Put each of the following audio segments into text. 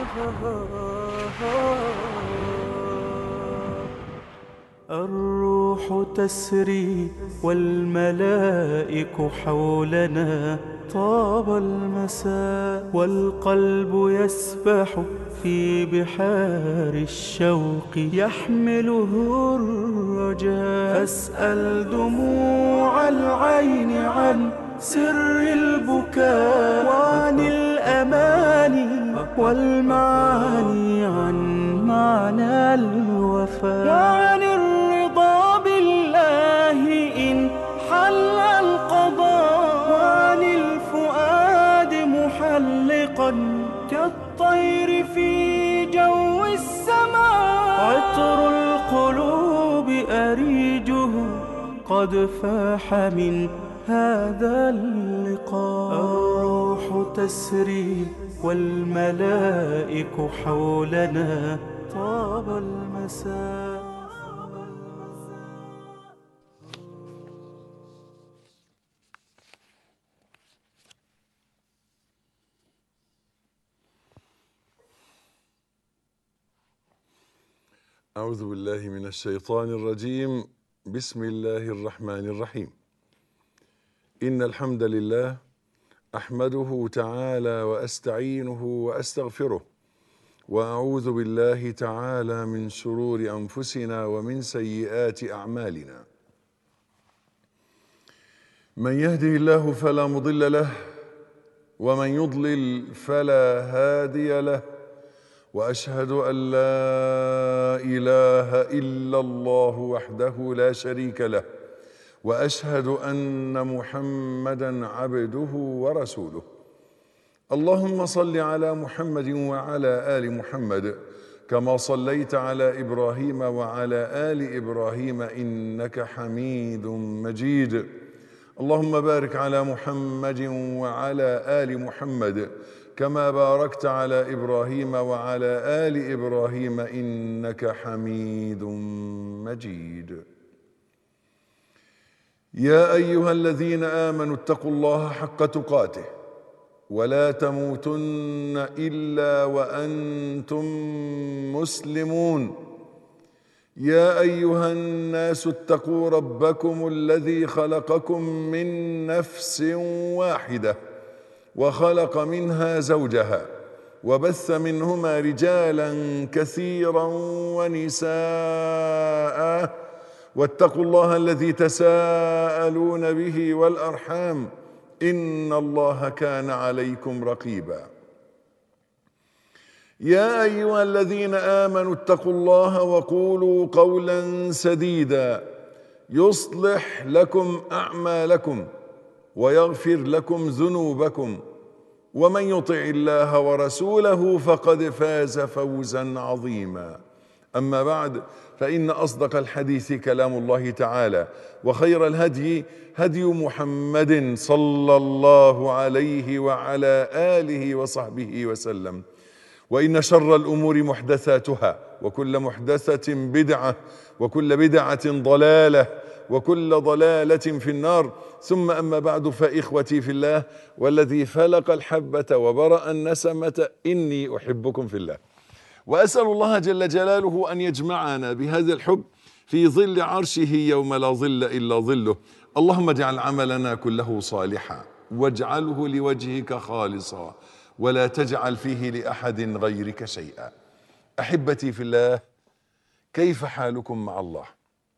الروح تسري والملائك حولنا طاب المساء والقلب يسبح في بحار الشوق يحمله الرجاء أسأل دموع العين عن سر البكاء وعن الأماني والمعاني عن معنى الوفاء وعن الرضا بالله إن حل القضاء وعن الفؤاد محلقا كالطير في جو السماء عطر القلوب أريجه قد فاح من هذا اللقاء الروح تسري والملائك حولنا طاب المساء أعوذ بالله من الشيطان الرجيم بسم الله الرحمن الرحيم إن الحمد لله أحمده تعالى وأستعينه وأستغفره وأعوذ بالله تعالى من شرور أنفسنا ومن سيئات أعمالنا من يهده الله فلا مضل له ومن يضلل فلا هادي له واشهد ان لا اله الا الله وحده لا شريك له واشهد ان محمدا عبده ورسوله اللهم صل على محمد وعلى ال محمد كما صليت على ابراهيم وعلى ال ابراهيم انك حميد مجيد اللهم بارك على محمد وعلى ال محمد كما باركت على ابراهيم وعلى ال ابراهيم انك حميد مجيد يا ايها الذين امنوا اتقوا الله حق تقاته ولا تموتن الا وانتم مسلمون يا ايها الناس اتقوا ربكم الذي خلقكم من نفس واحده وخلق منها زوجها وبث منهما رجالا كثيرا ونساء واتقوا الله الذي تساءلون به والارحام ان الله كان عليكم رقيبا يا ايها الذين امنوا اتقوا الله وقولوا قولا سديدا يصلح لكم اعمالكم ويغفر لكم ذنوبكم ومن يطع الله ورسوله فقد فاز فوزا عظيما اما بعد فان اصدق الحديث كلام الله تعالى وخير الهدي هدي محمد صلى الله عليه وعلى اله وصحبه وسلم وان شر الامور محدثاتها وكل محدثه بدعه وكل بدعه ضلاله وكل ضلاله في النار ثم اما بعد فاخوتي في الله والذي فلق الحبه وبرا النسمه اني احبكم في الله واسال الله جل جلاله ان يجمعنا بهذا الحب في ظل عرشه يوم لا ظل الا ظله اللهم اجعل عملنا كله صالحا واجعله لوجهك خالصا ولا تجعل فيه لاحد غيرك شيئا احبتي في الله كيف حالكم مع الله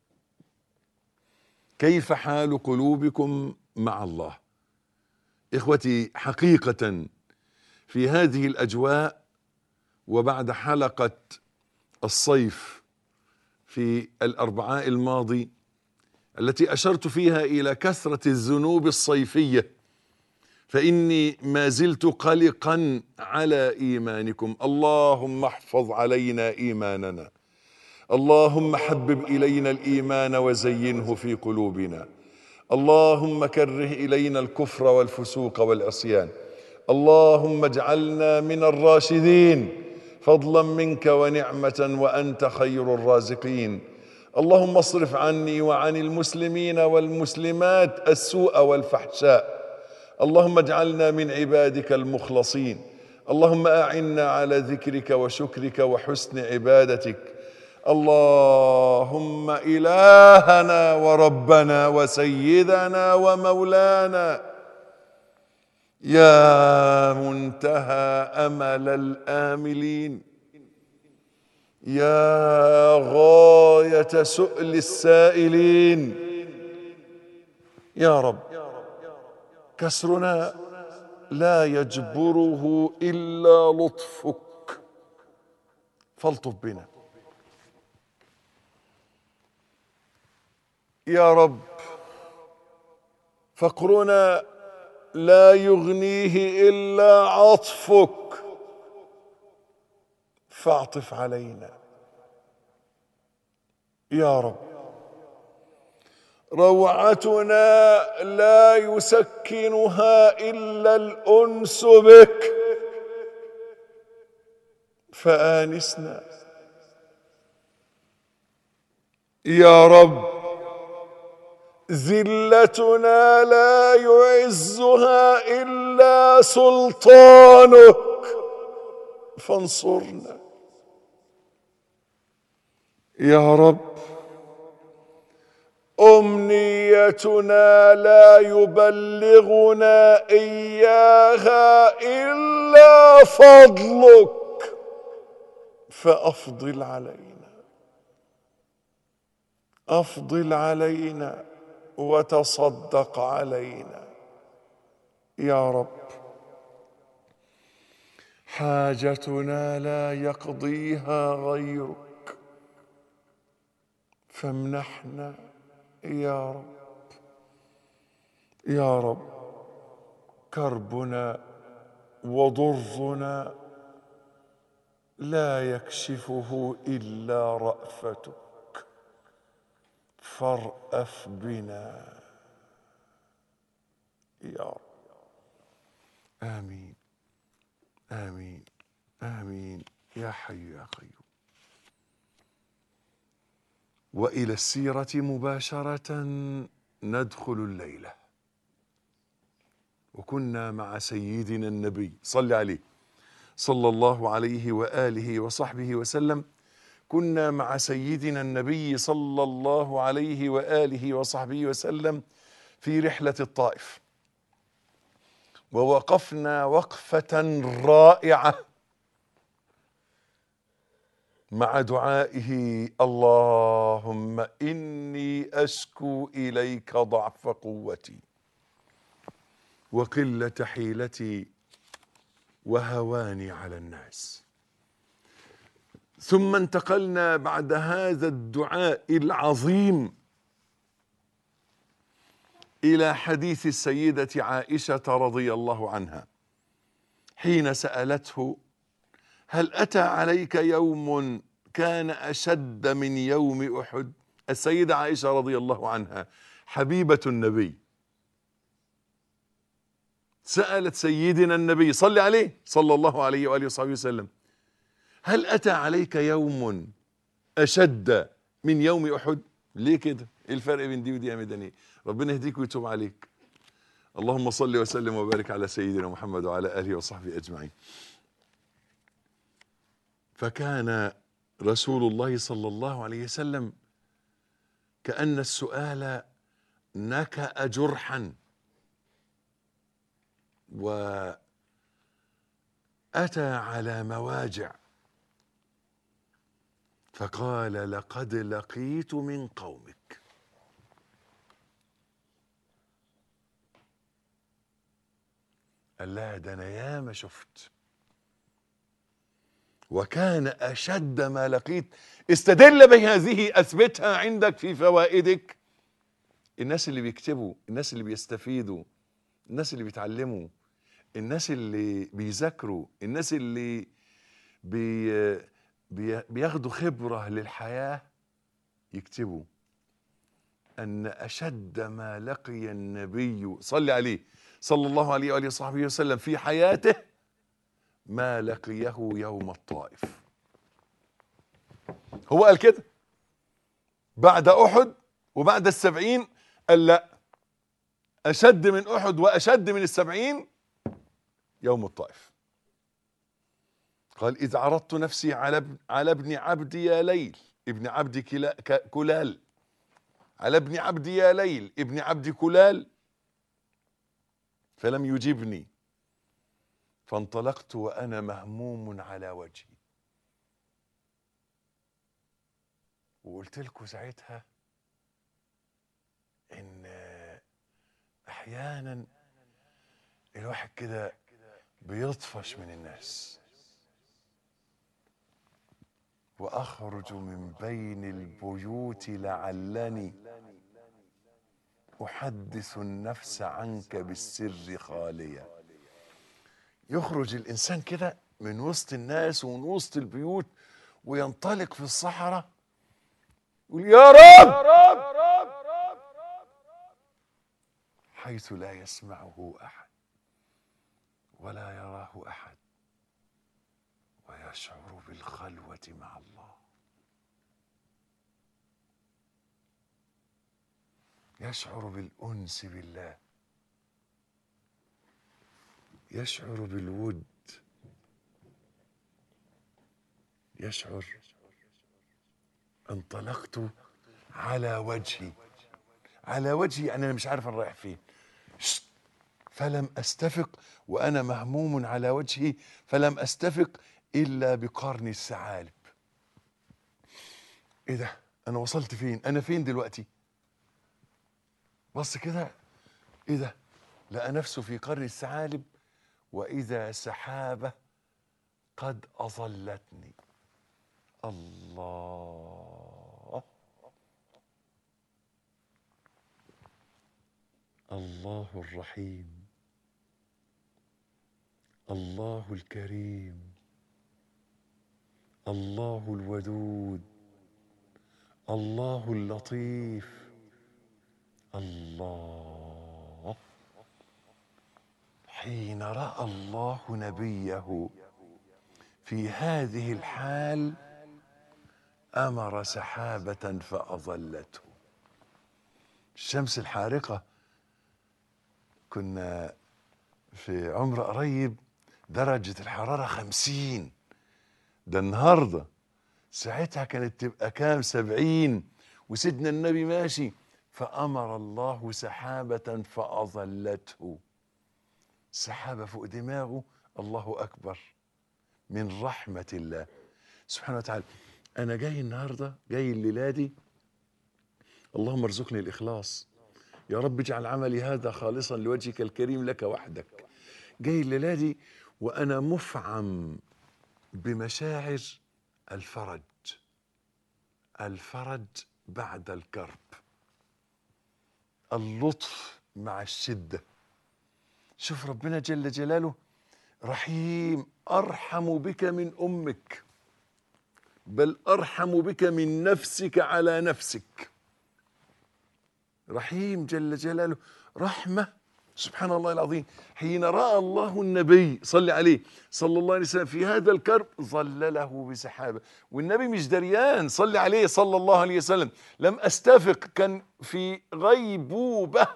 كيف حال قلوبكم مع الله اخوتي حقيقه في هذه الاجواء وبعد حلقه الصيف في الاربعاء الماضي التي اشرت فيها الى كثره الذنوب الصيفيه فاني ما زلت قلقا على ايمانكم اللهم احفظ علينا ايماننا اللهم حبب الينا الايمان وزينه في قلوبنا اللهم كره الينا الكفر والفسوق والعصيان اللهم اجعلنا من الراشدين فضلا منك ونعمه وانت خير الرازقين اللهم اصرف عني وعن المسلمين والمسلمات السوء والفحشاء اللهم اجعلنا من عبادك المخلصين اللهم اعنا على ذكرك وشكرك وحسن عبادتك اللهم الهنا وربنا وسيدنا ومولانا يا منتهى امل الاملين يا غايه سؤل السائلين يا رب كسرنا لا يجبره الا لطفك فالطف بنا يا رب فقرنا لا يغنيه الا عطفك فاعطف علينا يا رب روعتنا لا يسكنها الا الانس بك فانسنا يا رب ذلتنا لا يعزها الا سلطانك فانصرنا يا رب امنيتنا لا يبلغنا اياها الا فضلك فافضل علينا افضل علينا وتصدق علينا يا رب حاجتنا لا يقضيها غيرك فامنحنا يا رب يا رب كربنا وضرنا لا يكشفه الا رافتك فارأف بنا يا رب آمين آمين آمين يا حي يا قيوم وإلى السيرة مباشرة ندخل الليلة وكنا مع سيدنا النبي صلى عليه صلى الله عليه وآله وصحبه وسلم كنا مع سيدنا النبي صلى الله عليه واله وصحبه وسلم في رحله الطائف ووقفنا وقفه رائعه مع دعائه اللهم اني اشكو اليك ضعف قوتي وقله حيلتي وهواني على الناس ثم انتقلنا بعد هذا الدعاء العظيم الى حديث السيده عائشه رضي الله عنها حين سالته هل اتى عليك يوم كان اشد من يوم احد السيده عائشه رضي الله عنها حبيبه النبي سالت سيدنا النبي صلى عليه صلى الله عليه واله وصحبه وسلم هل أتى عليك يوم أشد من يوم أحد ليه كده إيه الفرق بين دي ودي يا ميدانية ربنا يهديك ويتوب عليك اللهم صل وسلم وبارك على سيدنا محمد وعلى آله وصحبه أجمعين فكان رسول الله صلى الله عليه وسلم كأن السؤال نكأ جرحا وأتى على مواجع فقال لقد لقيت من قومك قال لا ده انا ياما شفت وكان اشد ما لقيت استدل بهذه اثبتها عندك في فوائدك الناس اللي بيكتبوا الناس اللي بيستفيدوا الناس اللي بيتعلموا الناس اللي بيذاكروا الناس اللي بي بي بياخدوا خبرة للحياة يكتبوا أن أشد ما لقي النبي صلى عليه صلى الله عليه وآله وصحبه وسلم في حياته ما لقيه يوم الطائف هو قال كده بعد أحد وبعد السبعين قال لا أشد من أحد وأشد من السبعين يوم الطائف قال إذ عرضت نفسي على ابن, على ابن عبدي يا ليل ابن عبد كلا ك- كلال على ابن عبدي يا ليل ابن عبد كلال فلم يجبني فانطلقت وأنا مهموم على وجهي وقلت لكم ساعتها إن أحيانا الواحد كده بيطفش من الناس واخرج من بين البيوت لعلني احدث النفس عنك بالسر خاليا يخرج الانسان كده من وسط الناس ومن وسط البيوت وينطلق في الصحراء يقول يا رب حيث لا يسمعه احد ولا يراه احد ويشعر بالخلوه مع الله يشعر بالانس بالله يشعر بالود يشعر انطلقت على وجهي على وجهي يعني انا مش عارف انا رايح فين شت. فلم استفق وانا مهموم على وجهي فلم استفق الا بقرن الثعالب ايه ده انا وصلت فين انا فين دلوقتي بص كده ايه ده لقى نفسه في قرن الثعالب واذا سحابه قد اظلتني الله الله الرحيم الله الكريم الله الودود الله اللطيف الله حين راى الله نبيه في هذه الحال امر سحابه فاظلته الشمس الحارقه كنا في عمر قريب درجة الحرارة خمسين ده النهاردة ساعتها كانت تبقى كام سبعين وسيدنا النبي ماشي فأمر الله سحابة فأظلته سحابة فوق دماغه الله أكبر من رحمة الله سبحانه وتعالى أنا جاي النهاردة جاي الليلة دي اللهم ارزقني الإخلاص يا رب اجعل عملي هذا خالصا لوجهك الكريم لك وحدك جاي الليله دي وانا مفعم بمشاعر الفرج الفرج بعد الكرب اللطف مع الشده شوف ربنا جل جلاله رحيم ارحم بك من امك بل ارحم بك من نفسك على نفسك رحيم جل جلاله رحمة سبحان الله العظيم حين رأى الله النبي صلى عليه صلى الله عليه وسلم في هذا الكرب ظلله بسحابة والنبي مش دريان صلى عليه صلى الله عليه وسلم لم أستفق كان في غيبوبة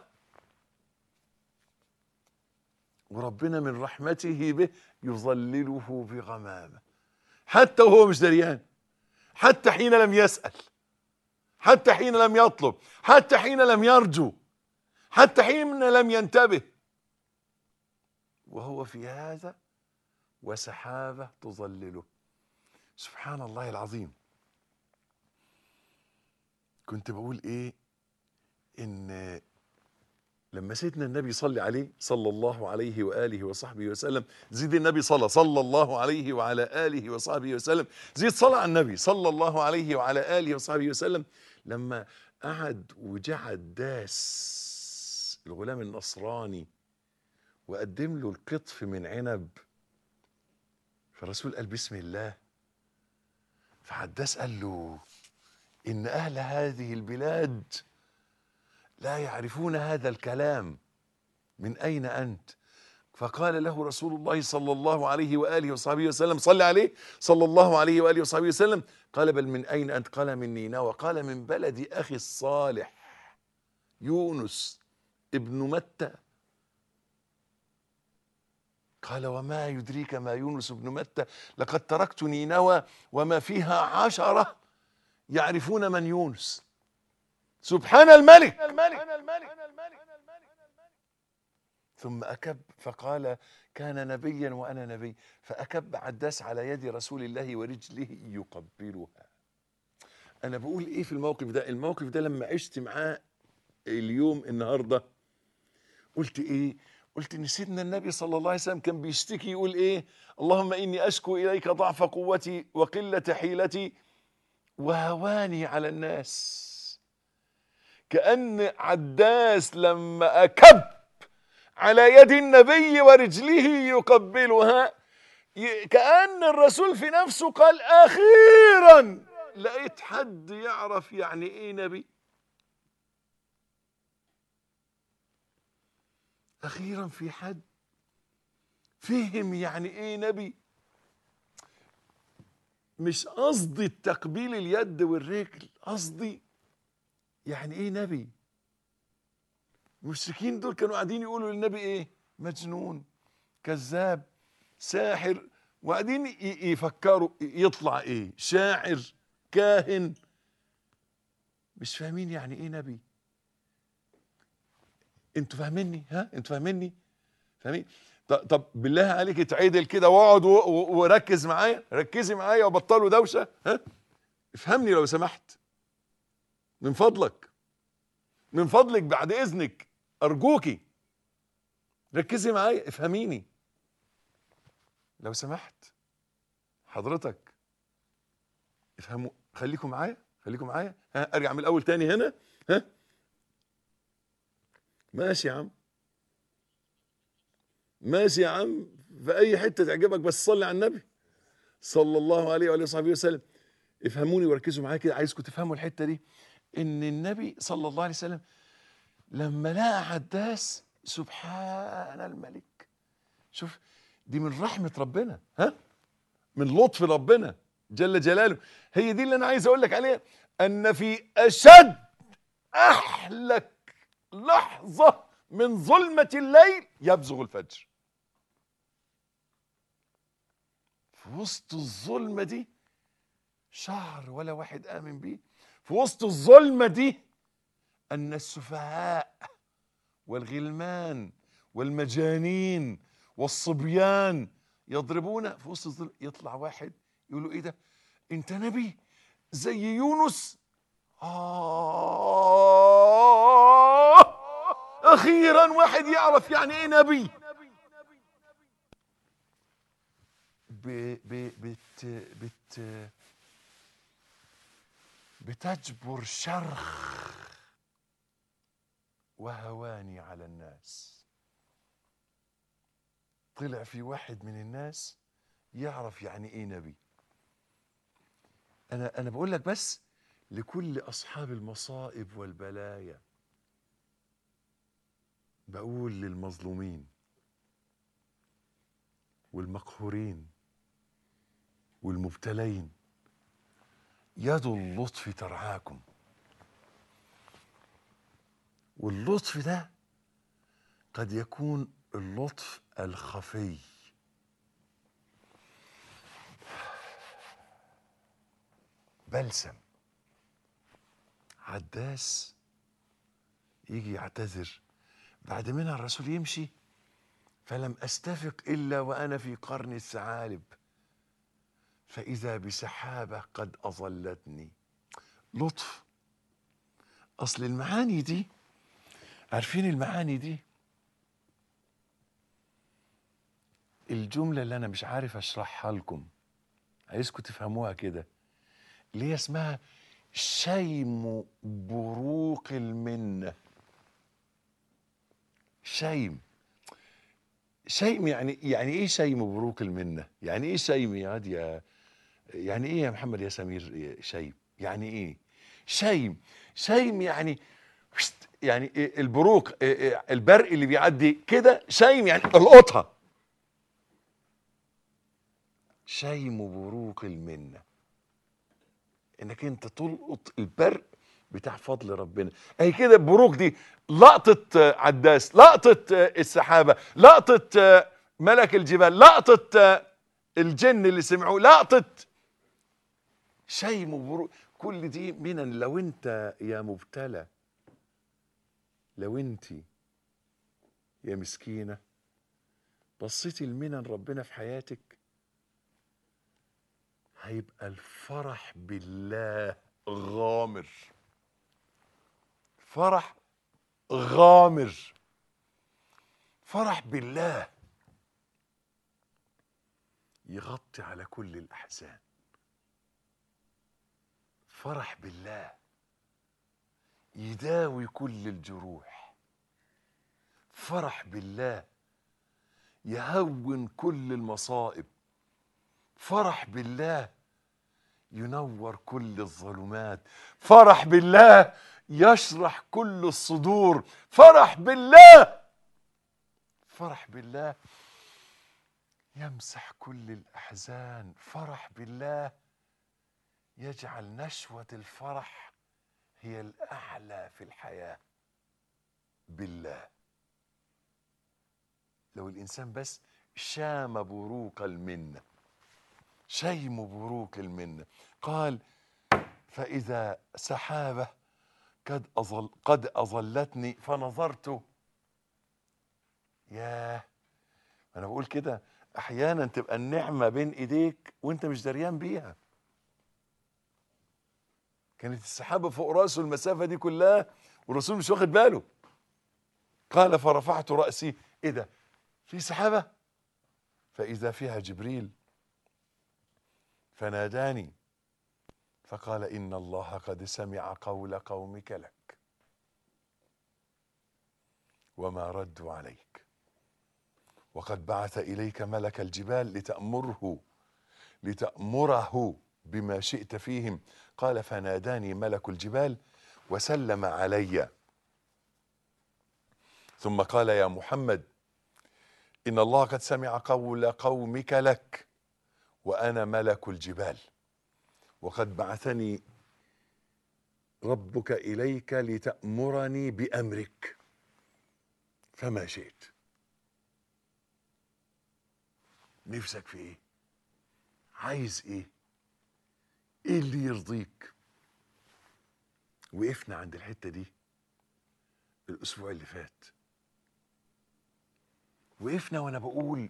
وربنا من رحمته به يظلله بغمامة حتى وهو مش دريان حتى حين لم يسأل حتى حين لم يطلب حتى حين لم يرجو حتى حين لم ينتبه وهو في هذا وسحابة تظلله سبحان الله العظيم كنت بقول ايه ان لما سيدنا النبي صلى عليه صلى الله عليه واله وصحبه وسلم زيد النبي صلى صلى الله عليه وعلى اله وصحبه وسلم زيد صلى على النبي صلى الله عليه وعلى اله وصحبه وسلم لما قعد وجعل داس الغلام النصراني وقدم له القطف من عنب فالرسول قال بسم الله فعداس قال له ان اهل هذه البلاد لا يعرفون هذا الكلام من اين انت فقال له رسول الله صلى الله عليه واله وصحبه وسلم صلى عليه صلى الله عليه واله وصحبه وسلم قال بل من اين انت قال من نينوى قال من بلد اخي الصالح يونس ابن متى قال وما يدريك ما يونس بن متى لقد تركت نينوى وما فيها عشرة يعرفون من يونس سبحان الملك ثم أكب فقال كان نبيا وأنا نبي فأكب عداس على يد رسول الله ورجله يقبلها أنا بقول إيه في الموقف ده الموقف ده لما عشت معاه اليوم النهارده قلت ايه قلت ان سيدنا النبي صلى الله عليه وسلم كان بيشتكي يقول ايه اللهم اني اشكو اليك ضعف قوتي وقله حيلتي وهواني على الناس كان عداس لما اكب على يد النبي ورجله يقبلها ي- كان الرسول في نفسه قال اخيرا لقيت حد يعرف يعني ايه نبي اخيرا في حد فهم يعني ايه نبي مش قصدي التقبيل اليد والرجل قصدي يعني ايه نبي المشركين دول كانوا قاعدين يقولوا للنبي ايه مجنون كذاب ساحر وقاعدين ي- يفكروا يطلع ايه شاعر كاهن مش فاهمين يعني ايه نبي انتوا فاهميني ها انتوا فاهميني فاهمين ط- طب بالله عليك اتعدل كده واقعد و- و- وركز معايا ركزي معايا وبطلوا دوشه ها افهمني لو سمحت من فضلك من فضلك بعد اذنك ارجوكي ركزي معايا افهميني لو سمحت حضرتك افهموا خليكم معايا خليكم معايا ها ارجع من الاول تاني هنا ها ماشي يا عم ماشي يا عم في اي حته تعجبك بس صلي على النبي صلى الله عليه وعلى وصحبه وسلم افهموني وركزوا معايا كده عايزكم تفهموا الحته دي ان النبي صلى الله عليه وسلم لما لقى عداس سبحان الملك شوف دي من رحمه ربنا ها من لطف ربنا جل جلاله هي دي اللي انا عايز اقول لك عليها ان في اشد احلك لحظه من ظلمه الليل يبزغ الفجر في وسط الظلمه دي شهر ولا واحد امن بيه في وسط الظلمه دي ان السفهاء والغلمان والمجانين والصبيان يضربون في وسط الظل يطلع واحد يقول له ايه ده انت نبي زي يونس آه اخيرا واحد يعرف يعني ايه نبي ب ب بت بت بتجبر شرخ وهواني على الناس طلع في واحد من الناس يعرف يعني ايه نبي انا انا بقول لك بس لكل اصحاب المصائب والبلايا بقول للمظلومين والمقهورين والمبتلين يد اللطف ترعاكم واللطف ده قد يكون اللطف الخفي بلسم عداس يجي يعتذر بعد منها الرسول يمشي فلم استفق الا وانا في قرن الثعالب فاذا بسحابه قد اظلتني لطف اصل المعاني دي عارفين المعاني دي الجمله اللي انا مش عارف اشرحها لكم عايزكم تفهموها كده اللي هي اسمها شيم بروق المنه شيم شيم يعني يعني ايه شيم بروق المنه يعني ايه شيم يا واد يا يعني ايه يا محمد يا سمير شيم يعني ايه شيم شيم يعني وشت، يعني إيه البروق إيه إيه البرق اللي بيعدي كده شيم يعني القطها شيم بروق المنه انك انت تلقط البرق بتاع فضل ربنا اهي كده البروق دي لقطه آه، عداس لقطه آه، السحابه لقطه آه، ملك الجبال لقطة آه، الجن اللي سمعوه لقطة شيء مبروك كل دي منن لو انت يا مبتلى لو انت يا مسكينة بصيتي المنن ربنا في حياتك هيبقى الفرح بالله غامر فرح غامر فرح بالله يغطي على كل الأحزان فرح بالله يداوي كل الجروح فرح بالله يهون كل المصائب فرح بالله ينور كل الظلمات فرح بالله يشرح كل الصدور فرح بالله فرح بالله يمسح كل الأحزان فرح بالله يجعل نشوة الفرح هي الأعلى في الحياة بالله لو الإنسان بس شام بروق المنة شيم بروق المنة قال فإذا سحابة قد أظل قد أظلتني فنظرت ياه أنا بقول كده أحيانا تبقى النعمة بين إيديك وأنت مش دريان بيها كانت السحابة فوق راسه المسافة دي كلها والرسول مش واخد باله قال فرفعت رأسي إيه ده في سحابة فإذا فيها جبريل فناداني فقال إن الله قد سمع قول قومك لك وما ردوا عليك وقد بعث إليك ملك الجبال لتأمره لتأمره بما شئت فيهم قال فناداني ملك الجبال وسلم علي ثم قال يا محمد إن الله قد سمع قول قومك لك وأنا ملك الجبال وقد بعثني ربك إليك لتأمرني بأمرك فما شئت نفسك في ايه عايز ايه ايه اللي يرضيك وقفنا عند الحته دي الاسبوع اللي فات وقفنا وانا بقول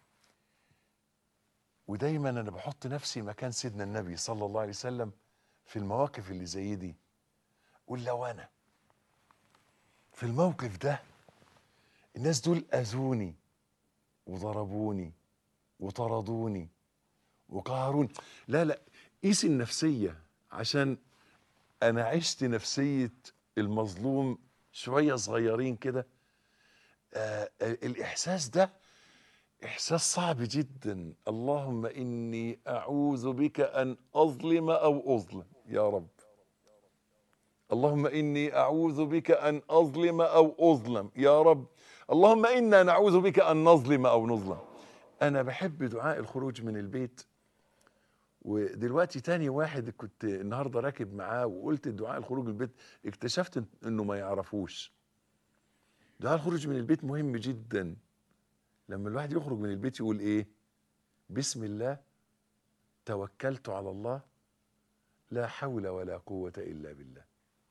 ودايما انا بحط نفسي مكان سيدنا النبي صلى الله عليه وسلم في المواقف اللي زي دي قول لو انا في الموقف ده الناس دول اذوني وضربوني وطردوني وقهروني لا لا قيس النفسيه عشان انا عشت نفسيه المظلوم شويه صغيرين كده آه الاحساس ده احساس صعب جدا اللهم اني اعوذ بك ان اظلم او اظلم يا رب اللهم اني اعوذ بك ان اظلم او اظلم يا رب اللهم انا نعوذ بك ان نظلم او نظلم انا بحب دعاء الخروج من البيت ودلوقتي تاني واحد كنت النهارده راكب معاه وقلت دعاء الخروج من البيت اكتشفت انه ما يعرفوش دعاء الخروج من البيت مهم جدا لما الواحد يخرج من البيت يقول ايه بسم الله توكلت على الله لا حول ولا قوة إلا بالله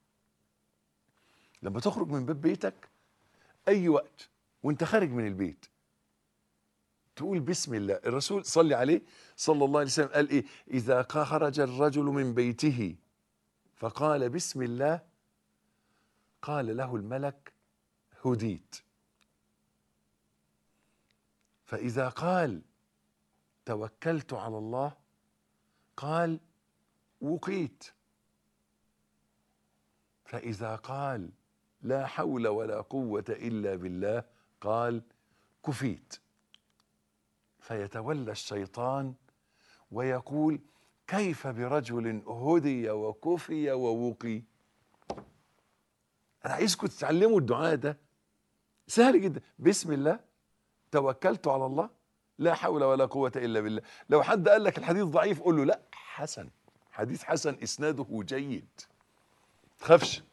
لما تخرج من باب بيتك أي وقت وانت خارج من البيت تقول بسم الله الرسول صلي عليه صلى الله عليه وسلم قال ايه اذا خرج الرجل من بيته فقال بسم الله قال له الملك هديت فاذا قال توكلت على الله قال وقيت فاذا قال لا حول ولا قوه الا بالله قال كفيت فيتولى الشيطان ويقول كيف برجل هدي وكفي ووقي انا عايزكم تتعلموا الدعاء ده سهل جدا بسم الله توكلت على الله لا حول ولا قوة إلا بالله لو حد قال لك الحديث ضعيف قول له لا حسن حديث حسن إسناده جيد تخافش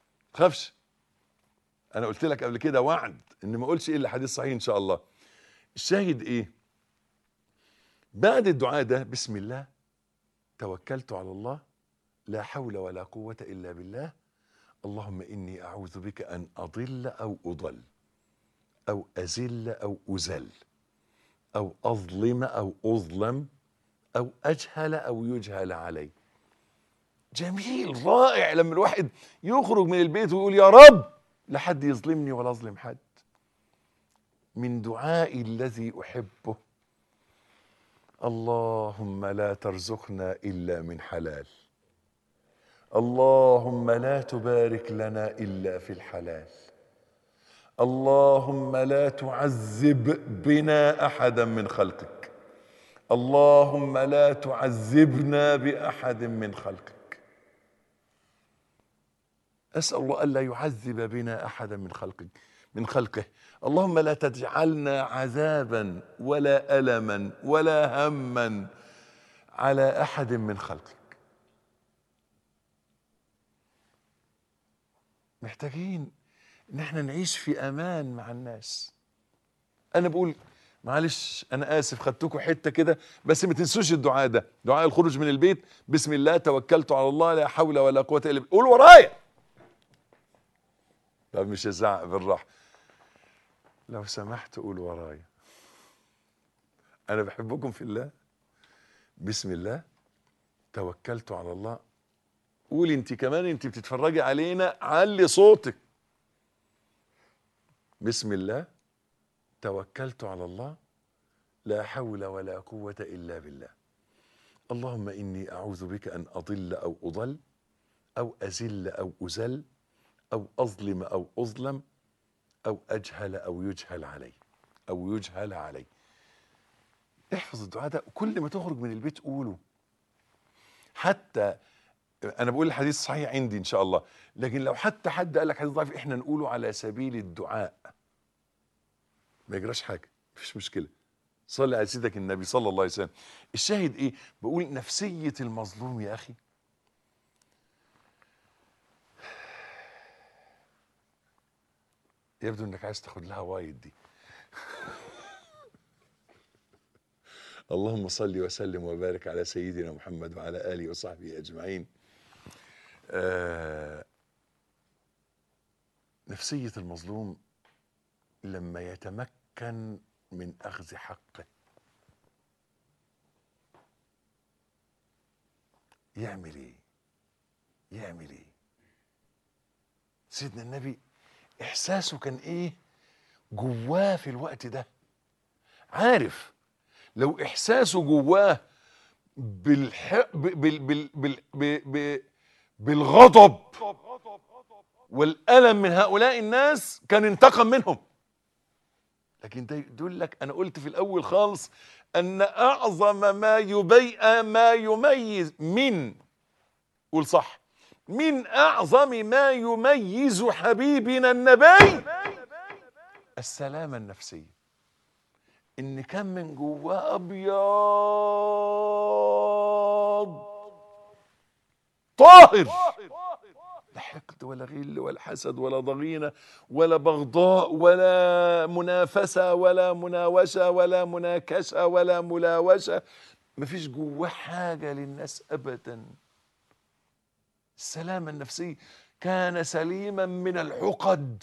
تخافش أنا قلت لك قبل كده وعد إن ما أقولش إلا حديث صحيح إن شاء الله الشاهد ايه بعد الدعاء ده بسم الله توكلت على الله لا حول ولا قوة إلا بالله اللهم إني أعوذ بك أن أضل أو أضل أو أزل أو أزل أو أظلم أو أظلم أو أجهل أو يجهل علي جميل رائع لما الواحد يخرج من البيت ويقول يا رب لا حد يظلمني ولا أظلم حد من دعائي الذي أحبه اللهم لا ترزقنا إلا من حلال اللهم لا تبارك لنا إلا في الحلال اللهم لا تعذب بنا أحدا من خلقك اللهم لا تعذبنا بأحد من خلقك أسأل الله ألا يعذب بنا أحدا من خلقك من خلقه اللهم لا تجعلنا عذابا ولا ألما ولا هما على أحد من خلقك محتاجين ان احنا نعيش في امان مع الناس انا بقول معلش انا اسف خدتكم حته كده بس ما تنسوش الدعاء ده دعاء الخروج من البيت بسم الله توكلت على الله لا حول ولا قوه الا بالله قول ورايا طب مش هزعق بالراحه لو سمحت قول ورايا انا بحبكم في الله بسم الله توكلت على الله قولي انت كمان انت بتتفرجي علينا علي صوتك بسم الله توكلت على الله لا حول ولا قوة إلا بالله اللهم إني أعوذ بك أن أضل أو أضل أو أزل أو أزل أو أظلم أو أظلم أو أجهل أو يجهل علي أو يجهل علي احفظ الدعاء ده كل ما تخرج من البيت قوله حتى انا بقول الحديث صحيح عندي ان شاء الله لكن لو حتى حد قال لك حديث ضعيف احنا نقوله على سبيل الدعاء ما يجراش حاجه مفيش مشكله صلي على سيدك النبي صلى الله عليه وسلم الشاهد ايه بقول نفسيه المظلوم يا اخي يبدو انك عايز تاخد لها وايد دي اللهم صل وسلم وبارك على سيدنا محمد وعلى اله وصحبه اجمعين آه نفسيه المظلوم لما يتمكن من اخذ حقه يعمل ايه يعمل ايه سيدنا النبي احساسه كان ايه جواه في الوقت ده عارف لو احساسه جواه بالح... بال... بال... بال... ب... ب... بالغضب والالم من هؤلاء الناس كان انتقم منهم لكن ده يدل لك انا قلت في الاول خالص ان اعظم ما يبي ما يميز من قول صح من اعظم ما يميز حبيبنا النبي السلامه النفسيه ان كان من جواه ابيض طاهر لا حقد ولا غل ولا حسد ولا ضغينه ولا بغضاء ولا منافسه ولا مناوشه ولا مناكشه ولا ملاوشه مفيش جواه حاجه للناس ابدا السلامه النفسيه كان سليما من العقد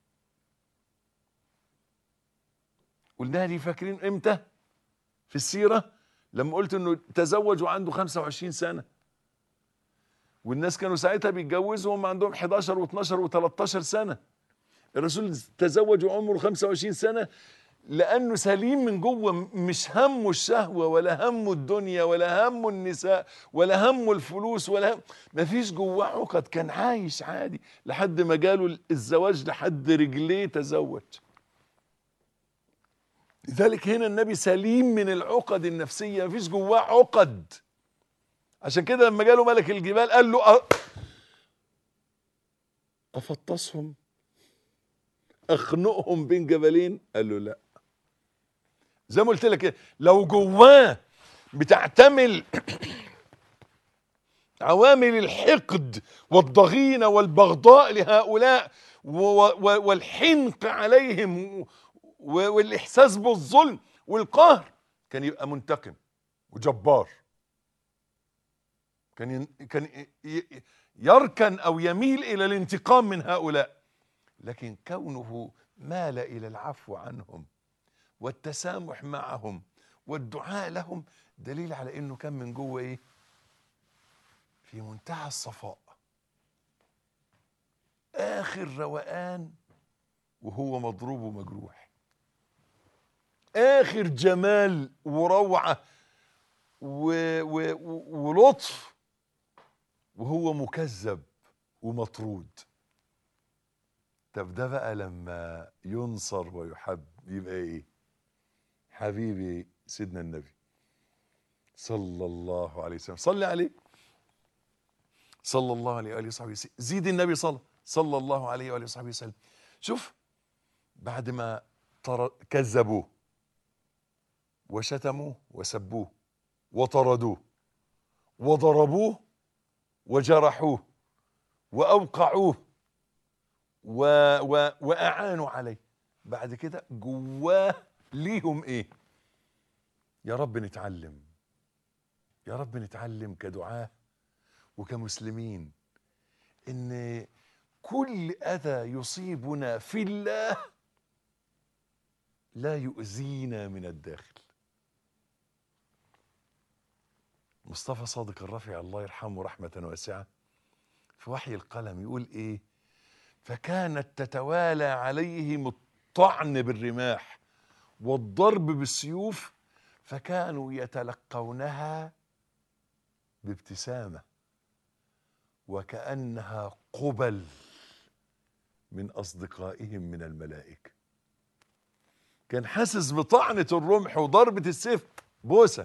قلناها دي فاكرين امتى في السيره لما قلت انه تزوج وعنده 25 سنه والناس كانوا ساعتها بيتجوزوا وهم عندهم 11 و12 و13 سنه الرسول تزوج وعمره 25 سنه لانه سليم من جوه مش همه الشهوه ولا همه الدنيا ولا همه النساء ولا همه الفلوس ولا هم ما فيش جواه عقد كان عايش عادي لحد ما جاله الزواج لحد رجليه تزوج لذلك هنا النبي سليم من العقد النفسيه ما فيش جواه عقد عشان كده لما جاله ملك الجبال قال له أ- افطسهم اخنقهم بين جبلين قال له لا زي ما قلت لك كده، لو جواه بتعتمل عوامل الحقد والضغينه والبغضاء لهؤلاء و- و- والحنق عليهم و- والاحساس بالظلم والقهر كان يبقى منتقم وجبار كان ين- كان ي- ي- يركن او يميل الى الانتقام من هؤلاء لكن كونه مال الى العفو عنهم والتسامح معهم والدعاء لهم دليل على انه كان من جوه ايه في منتهى الصفاء اخر روقان وهو مضروب ومجروح اخر جمال وروعه و... و... و... ولطف وهو مكذب ومطرود طب ده بقى لما ينصر ويحب يبقى ايه حبيبي سيدنا النبي صلى الله عليه وسلم صلي عليه صلى الله عليه وآله وصحبه وسلم زيد النبي صلى صلى الله عليه وآله وصحبه وسلم شوف بعد ما طر... كذبوه وشتموه وسبوه وطردوه وضربوه وجرحوه وأوقعوه و... و... وأعانوا عليه بعد كده جواه ليهم إيه يا رب نتعلم يا رب نتعلم كدعاه وكمسلمين ان كل اذى يصيبنا في الله لا يؤذينا من الداخل مصطفى صادق الرفيع الله يرحمه رحمة واسعة في وحي القلم يقول ايه فكانت تتوالى عليهم الطعن بالرماح والضرب بالسيوف فكانوا يتلقونها بابتسامه وكانها قبل من اصدقائهم من الملائكه كان حاسس بطعنه الرمح وضربه السيف بوسه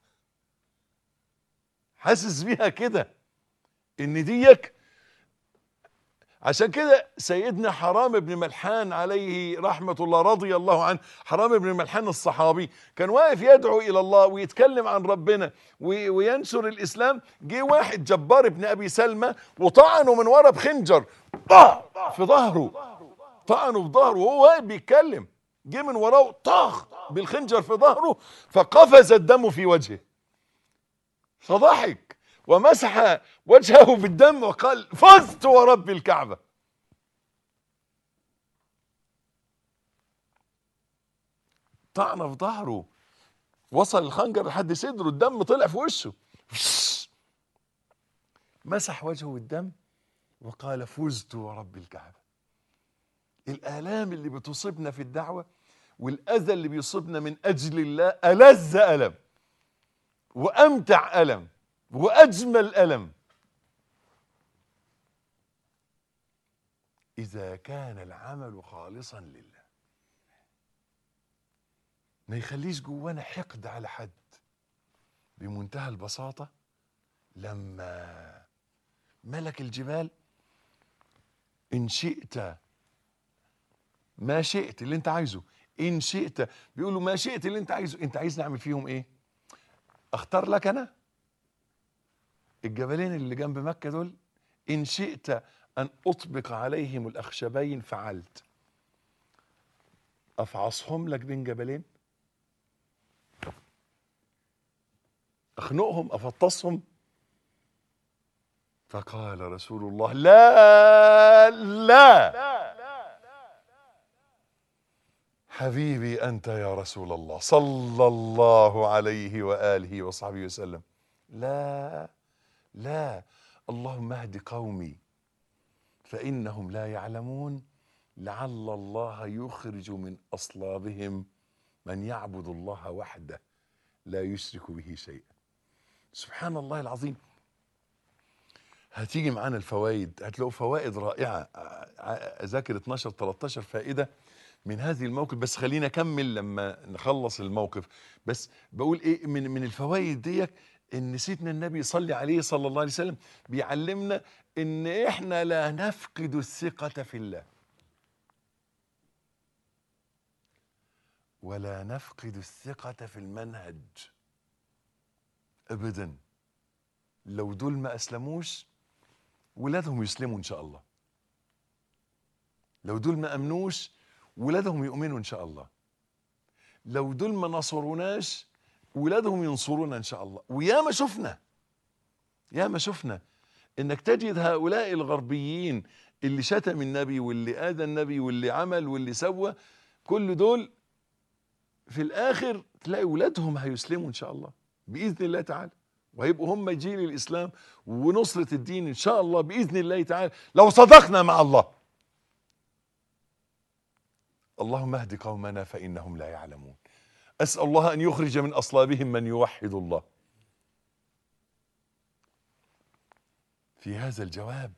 حاسس بيها كده ان ديك عشان كده سيدنا حرام بن ملحان عليه رحمة الله رضي الله عنه حرام بن ملحان الصحابي كان واقف يدعو إلى الله ويتكلم عن ربنا وي- وينشر الإسلام جه واحد جبار ابن أبي سلمى وطعنه من ورا بخنجر طع في ظهره طعنه في ظهره وهو واقف بيتكلم جه من وراه طخ بالخنجر في ظهره فقفز الدم في وجهه فضحك ومسح وجهه بالدم وقال فزت ورب الكعبة طعنه في ظهره وصل الخنجر لحد صدره الدم طلع في وشه مسح وجهه بالدم وقال فزت ورب الكعبة الآلام اللي بتصيبنا في الدعوة والأذى اللي بيصيبنا من أجل الله ألذ ألم وأمتع ألم وأجمل ألم إذا كان العمل خالصا لله ما يخليش جوانا حقد على حد بمنتهى البساطة لما ملك الجبال إن شئت ما شئت اللي انت عايزه إن شئت بيقولوا ما شئت اللي انت عايزه انت عايز نعمل فيهم ايه اختار لك انا الجبلين اللي جنب مكة دول إن شئت أن أطبق عليهم الأخشبين فعلت أفعصهم لك بين جبلين أخنقهم أفطسهم فقال رسول الله لا لا حبيبي أنت يا رسول الله صلى الله عليه وآله وصحبه وسلم لا لا اللهم اهد قومي فانهم لا يعلمون لعل الله يخرج من اصلابهم من يعبد الله وحده لا يشرك به شيئا سبحان الله العظيم هتيجي معانا الفوائد هتلاقوا فوائد رائعه اذاكر 12 13 فائده من هذه الموقف بس خلينا اكمل لما نخلص الموقف بس بقول ايه من من الفوائد ديت ان سيدنا النبي صلى عليه صلى الله عليه وسلم بيعلمنا ان احنا لا نفقد الثقة في الله ولا نفقد الثقة في المنهج ابدا لو دول ما اسلموش ولادهم يسلموا ان شاء الله لو دول ما امنوش ولادهم يؤمنوا ان شاء الله لو دول ما نصروناش ولادهم ينصرونا ان شاء الله وياما شفنا ياما شفنا انك تجد هؤلاء الغربيين اللي شتم النبي واللي اذى النبي واللي عمل واللي سوى كل دول في الاخر تلاقي ولادهم هيسلموا ان شاء الله باذن الله تعالى وهيبقوا هم جيل الاسلام ونصره الدين ان شاء الله باذن الله تعالى لو صدقنا مع الله اللهم اهد قومنا فانهم لا يعلمون اسال الله ان يخرج من اصلابهم من يوحد الله في هذا الجواب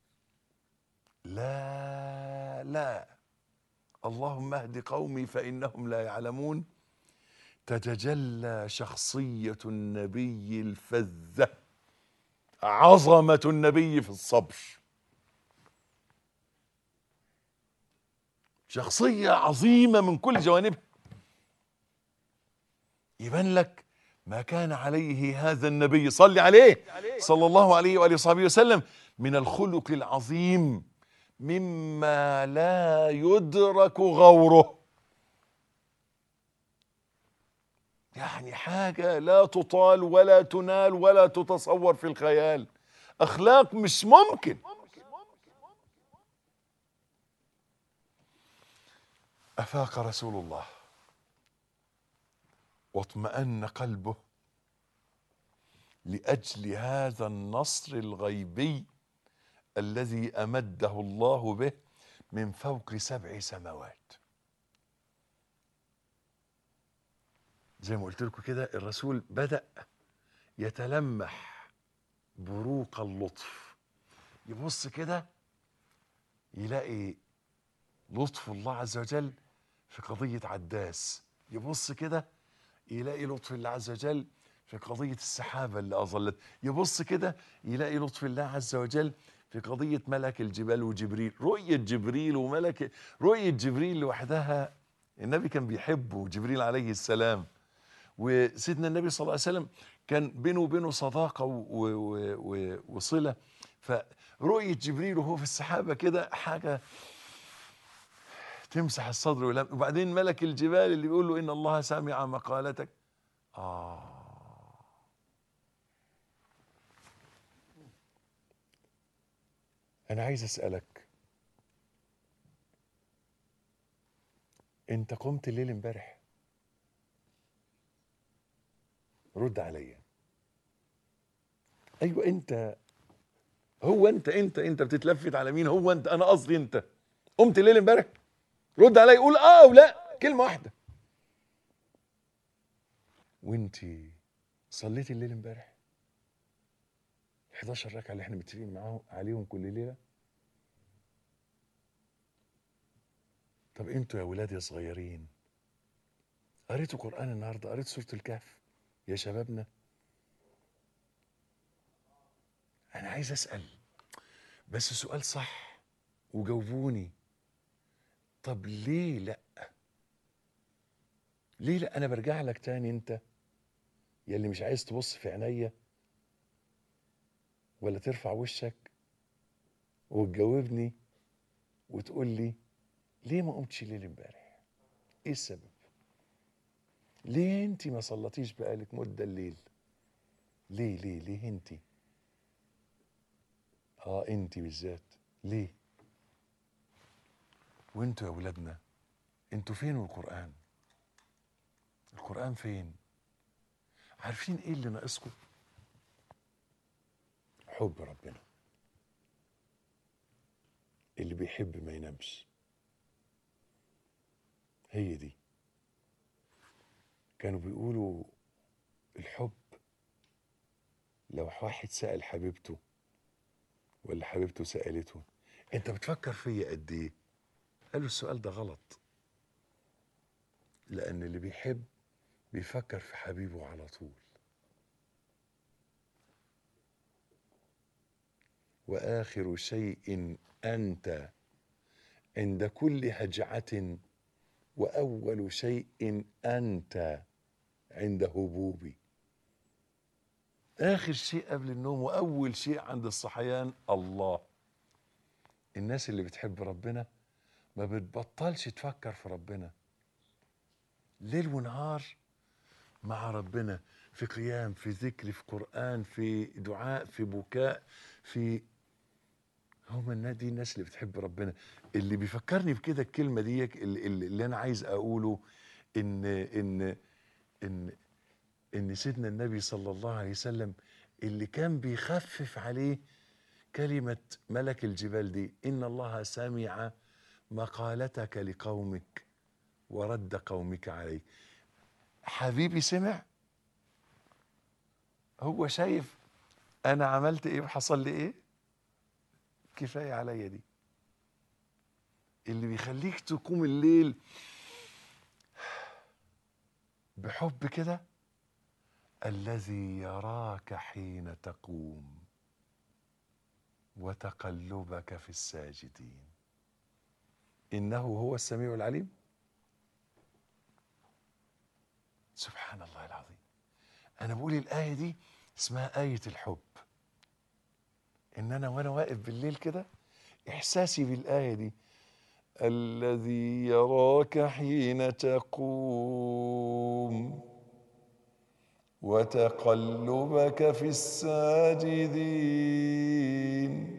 لا لا اللهم اهد قومي فانهم لا يعلمون تتجلى شخصيه النبي الفذه عظمه النبي في الصبر شخصيه عظيمه من كل جوانبها يبان لك ما كان عليه هذا النبي صلي عليه صلى الله عليه واله وصحبه وسلم من الخلق العظيم مما لا يدرك غوره يعني حاجه لا تطال ولا تنال ولا تتصور في الخيال اخلاق مش ممكن افاق رسول الله واطمأن قلبه لأجل هذا النصر الغيبي الذي أمده الله به من فوق سبع سماوات زي ما قلت لكم كده الرسول بدأ يتلمح بروق اللطف يبص كده يلاقي لطف الله عز وجل في قضية عداس يبص كده يلاقي لطف الله عز وجل في قضية السحابة اللي أظلت يبص كده يلاقي لطف الله عز وجل في قضية ملك الجبال وجبريل رؤية جبريل وملك رؤية جبريل لوحدها النبي كان بيحبه جبريل عليه السلام وسيدنا النبي صلى الله عليه وسلم كان بينه وبينه صداقة و و و وصلة فرؤية جبريل وهو في السحابة كده حاجة تمسح الصدر والهم وبعدين ملك الجبال اللي بيقول له ان الله سمع مقالتك اه انا عايز اسالك انت قمت الليل امبارح رد عليا ايوه انت هو انت انت انت بتتلفت على مين هو انت انا قصدي انت قمت الليل امبارح رد عليا يقول اه او لا كلمه واحده وانت صليتي الليل امبارح 11 ركعه اللي احنا متفقين معاهم عليهم كل ليله طب انتوا يا ولاد يا صغيرين قريتوا قران النهارده قريتوا سوره الكهف يا شبابنا انا عايز اسال بس سؤال صح وجاوبوني طب ليه لا ليه لا انا برجع لك تاني انت يا اللي مش عايز تبص في عينيا ولا ترفع وشك وتجاوبني وتقول لي ليه ما قمتش ليل امبارح ايه السبب ليه انت ما صلتيش بقالك مده الليل ليه ليه ليه انت اه انت بالذات ليه وانتوا يا ولادنا انتوا فين القرآن القرآن فين عارفين ايه اللي ناقصكم حب ربنا اللي بيحب ما ينامش هي دي كانوا بيقولوا الحب لو واحد سأل حبيبته ولا حبيبته سألته انت بتفكر فيا قد ايه قالوا السؤال ده غلط لأن اللي بيحب بيفكر في حبيبه على طول وآخر شيء أنت عند كل هجعة وأول شيء أنت عند هبوبي آخر شيء قبل النوم وأول شيء عند الصحيان الله الناس اللي بتحب ربنا ما بتبطلش تفكر في ربنا ليل ونهار مع ربنا في قيام في ذكر في قرآن في دعاء في بكاء في هم الناس دي الناس اللي بتحب ربنا اللي بيفكرني بكده الكلمة دي اللي, اللي اللي أنا عايز أقوله إن إن إن إن سيدنا النبي صلى الله عليه وسلم اللي كان بيخفف عليه كلمة ملك الجبال دي إن الله سمع مقالتك لقومك ورد قومك عليك حبيبي سمع هو شايف انا عملت ايه وحصل لي ايه كفايه عليا دي اللي بيخليك تقوم الليل بحب كده الذي يراك حين تقوم وتقلبك في الساجدين انه هو السميع العليم سبحان الله العظيم انا بقول الايه دي اسمها ايه الحب ان انا وانا واقف بالليل كده احساسي بالايه دي الذي يراك حين تقوم وتقلبك في الساجدين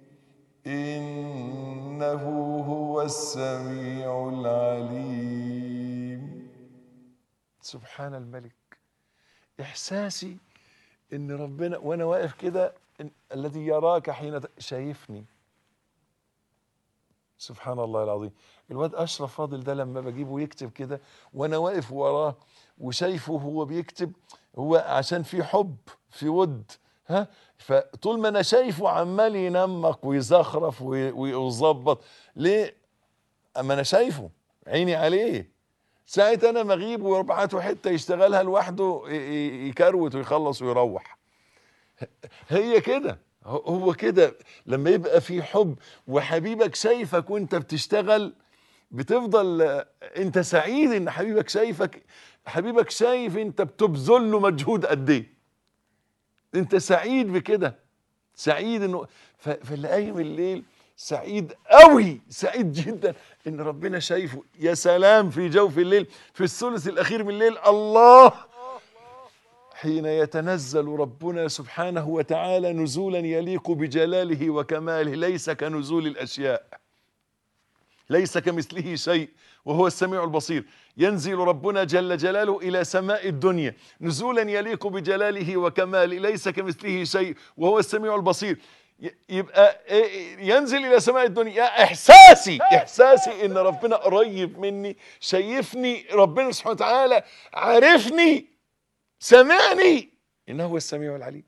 انه هو السميع العليم سبحان الملك احساسي ان ربنا وانا واقف كده إن- الذي يراك حين ت- شايفني سبحان الله العظيم الواد اشرف فاضل ده لما بجيبه يكتب كده وانا واقف وراه وشايفه وهو بيكتب هو عشان في حب في ود ها فطول ما انا شايفه عمال ينمق ويزخرف وي- ويظبط ليه اما انا شايفه عيني عليه ساعة انا مغيب وابعته حته يشتغلها لوحده ي- ي- يكروت ويخلص ويروح هي كده هو- هو كده لما يبقى في حب وحبيبك شايفك وانت بتشتغل بتفضل آه، انت سعيد ان حبيبك شايفك حبيبك شايف انت بتبذل له مجهود قد ايه انت سعيد بكده سعيد انه ف- فاللي قايم الليل سعيد قوي سعيد جدا ان ربنا شايفه يا سلام في جوف الليل في الثلث الاخير من الليل الله حين يتنزل ربنا سبحانه وتعالى نزولا يليق بجلاله وكماله ليس كنزول الاشياء ليس كمثله شيء وهو السميع البصير ينزل ربنا جل جلاله الى سماء الدنيا نزولا يليق بجلاله وكماله ليس كمثله شيء وهو السميع البصير ي- يبقى إيه- ينزل الى سماء الدنيا احساسي احساسي ان ربنا قريب مني شايفني ربنا سبحانه وتعالى عارفني سمعني انه هو السميع العليم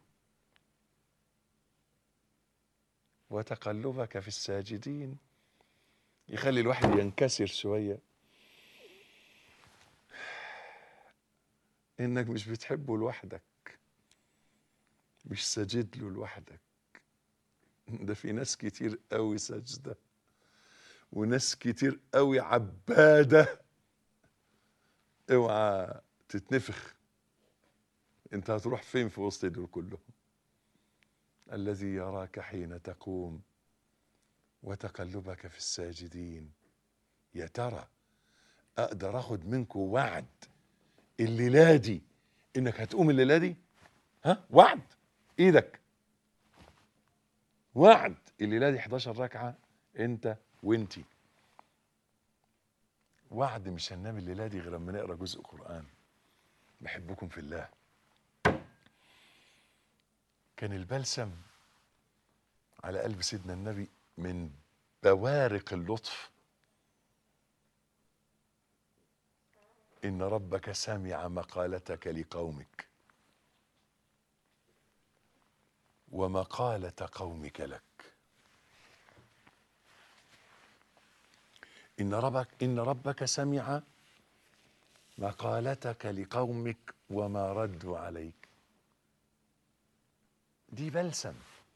وتقلبك في الساجدين يخلي الواحد ينكسر شويه انك مش بتحبه لوحدك مش ساجد له لوحدك ده في ناس كتير قوي سجده وناس كتير قوي عباده اوعى تتنفخ انت هتروح فين في وسط دول كلهم الذي يراك حين تقوم وتقلبك في الساجدين يا ترى اقدر اخد منكم وعد الليله دي انك هتقوم الليله دي ها وعد ايدك وعد الليله دي 11 ركعه انت وانتي وعد مش هننام الليله دي غير لما نقرا جزء قران بحبكم في الله كان البلسم على قلب سيدنا النبي من بوارق اللطف ان ربك سمع مقالتك لقومك ومقاله قومك لك ان ربك ان ربك سمع مقالتك لقومك وما ردوا عليك دي بلسم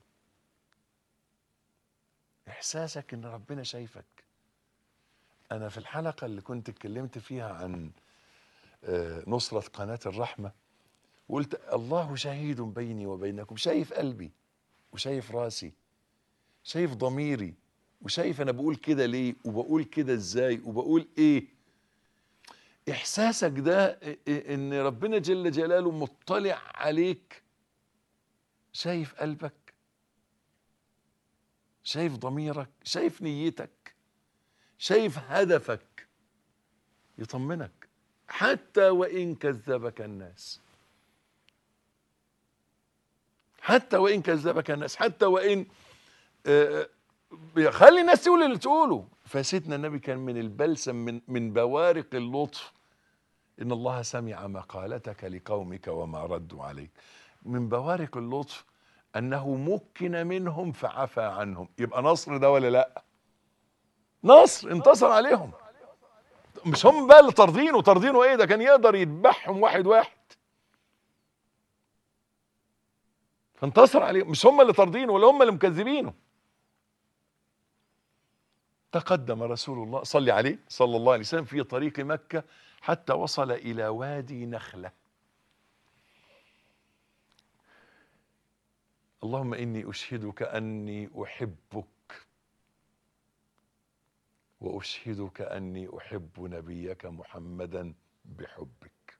احساسك ان ربنا شايفك انا في الحلقه اللي كنت اتكلمت فيها عن آه، نصره قناه الرحمه قلت الله شهيد بيني وبينكم شايف قلبي وشايف راسي شايف ضميري وشايف انا بقول كده ليه وبقول كده ازاي وبقول ايه احساسك ده ان ربنا جل جلاله مطلع عليك شايف قلبك شايف ضميرك شايف نيتك شايف هدفك يطمنك حتى وان كذبك الناس حتى وان كذبك الناس حتى وان آه، آه، خلي الناس تقول اللي تقوله فسيدنا النبي كان من البلسم من من بوارق اللطف ان الله سمع مقالتك لقومك وما ردوا عليك من بوارق اللطف انه مكن منهم فعفى عنهم يبقى نصر ده ولا لا نصر انتصر عليهم مش هم بقى اللي طاردينه طاردينه ايه ده كان يقدر يذبحهم واحد واحد فانتصر عليهم مش هم اللي طاردينه ولا هم اللي مكذبينه تقدم رسول الله صلى عليه صلى الله عليه وسلم في طريق مكة حتى وصل إلى وادي نخلة اللهم إني أشهدك أني أحبك وأشهدك أني أحب نبيك محمدا بحبك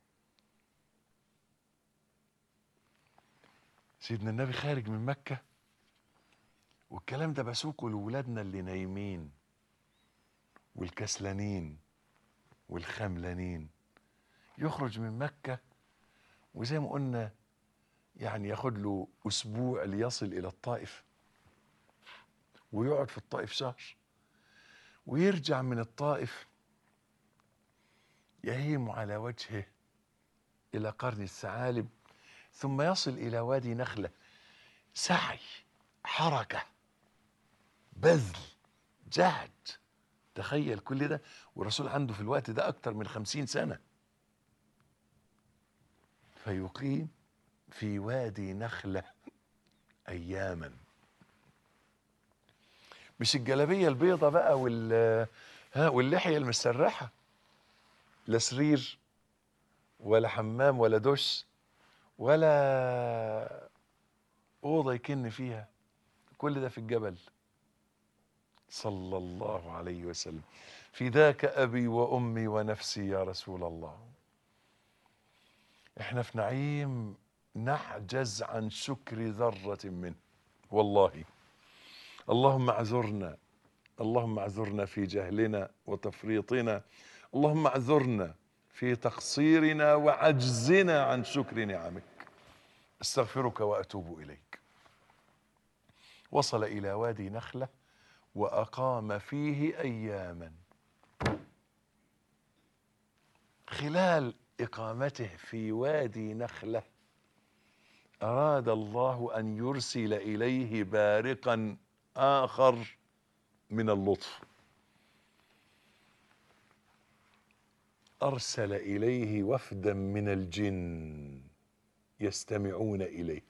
سيدنا النبي خارج من مكة والكلام ده بسوقه لولادنا اللي نايمين والكسلانين والخملانين يخرج من مكة وزي ما قلنا يعني ياخد له أسبوع ليصل إلى الطائف ويقعد في الطائف شهر ويرجع من الطائف يهيم على وجهه إلى قرن الثعالب ثم يصل إلى وادي نخلة سعي حركة بذل جهد تخيل كل ده والرسول عنده في الوقت ده أكتر من خمسين سنة فيقيم في وادي نخلة أياما مش الجلابية البيضة بقى وال ها واللحية المسرحة لا سرير ولا حمام ولا دش ولا أوضة يكن فيها كل ده في الجبل صلى الله عليه وسلم فداك أبي وأمي ونفسي يا رسول الله احنا في نعيم نعجز عن شكر ذرة منه والله اللهم اعذرنا اللهم اعذرنا في جهلنا وتفريطنا اللهم اعذرنا في تقصيرنا وعجزنا عن شكر نعمك استغفرك واتوب اليك وصل الى وادي نخله واقام فيه اياما خلال اقامته في وادي نخله اراد الله ان يرسل اليه بارقا اخر من اللطف ارسل اليه وفدا من الجن يستمعون اليه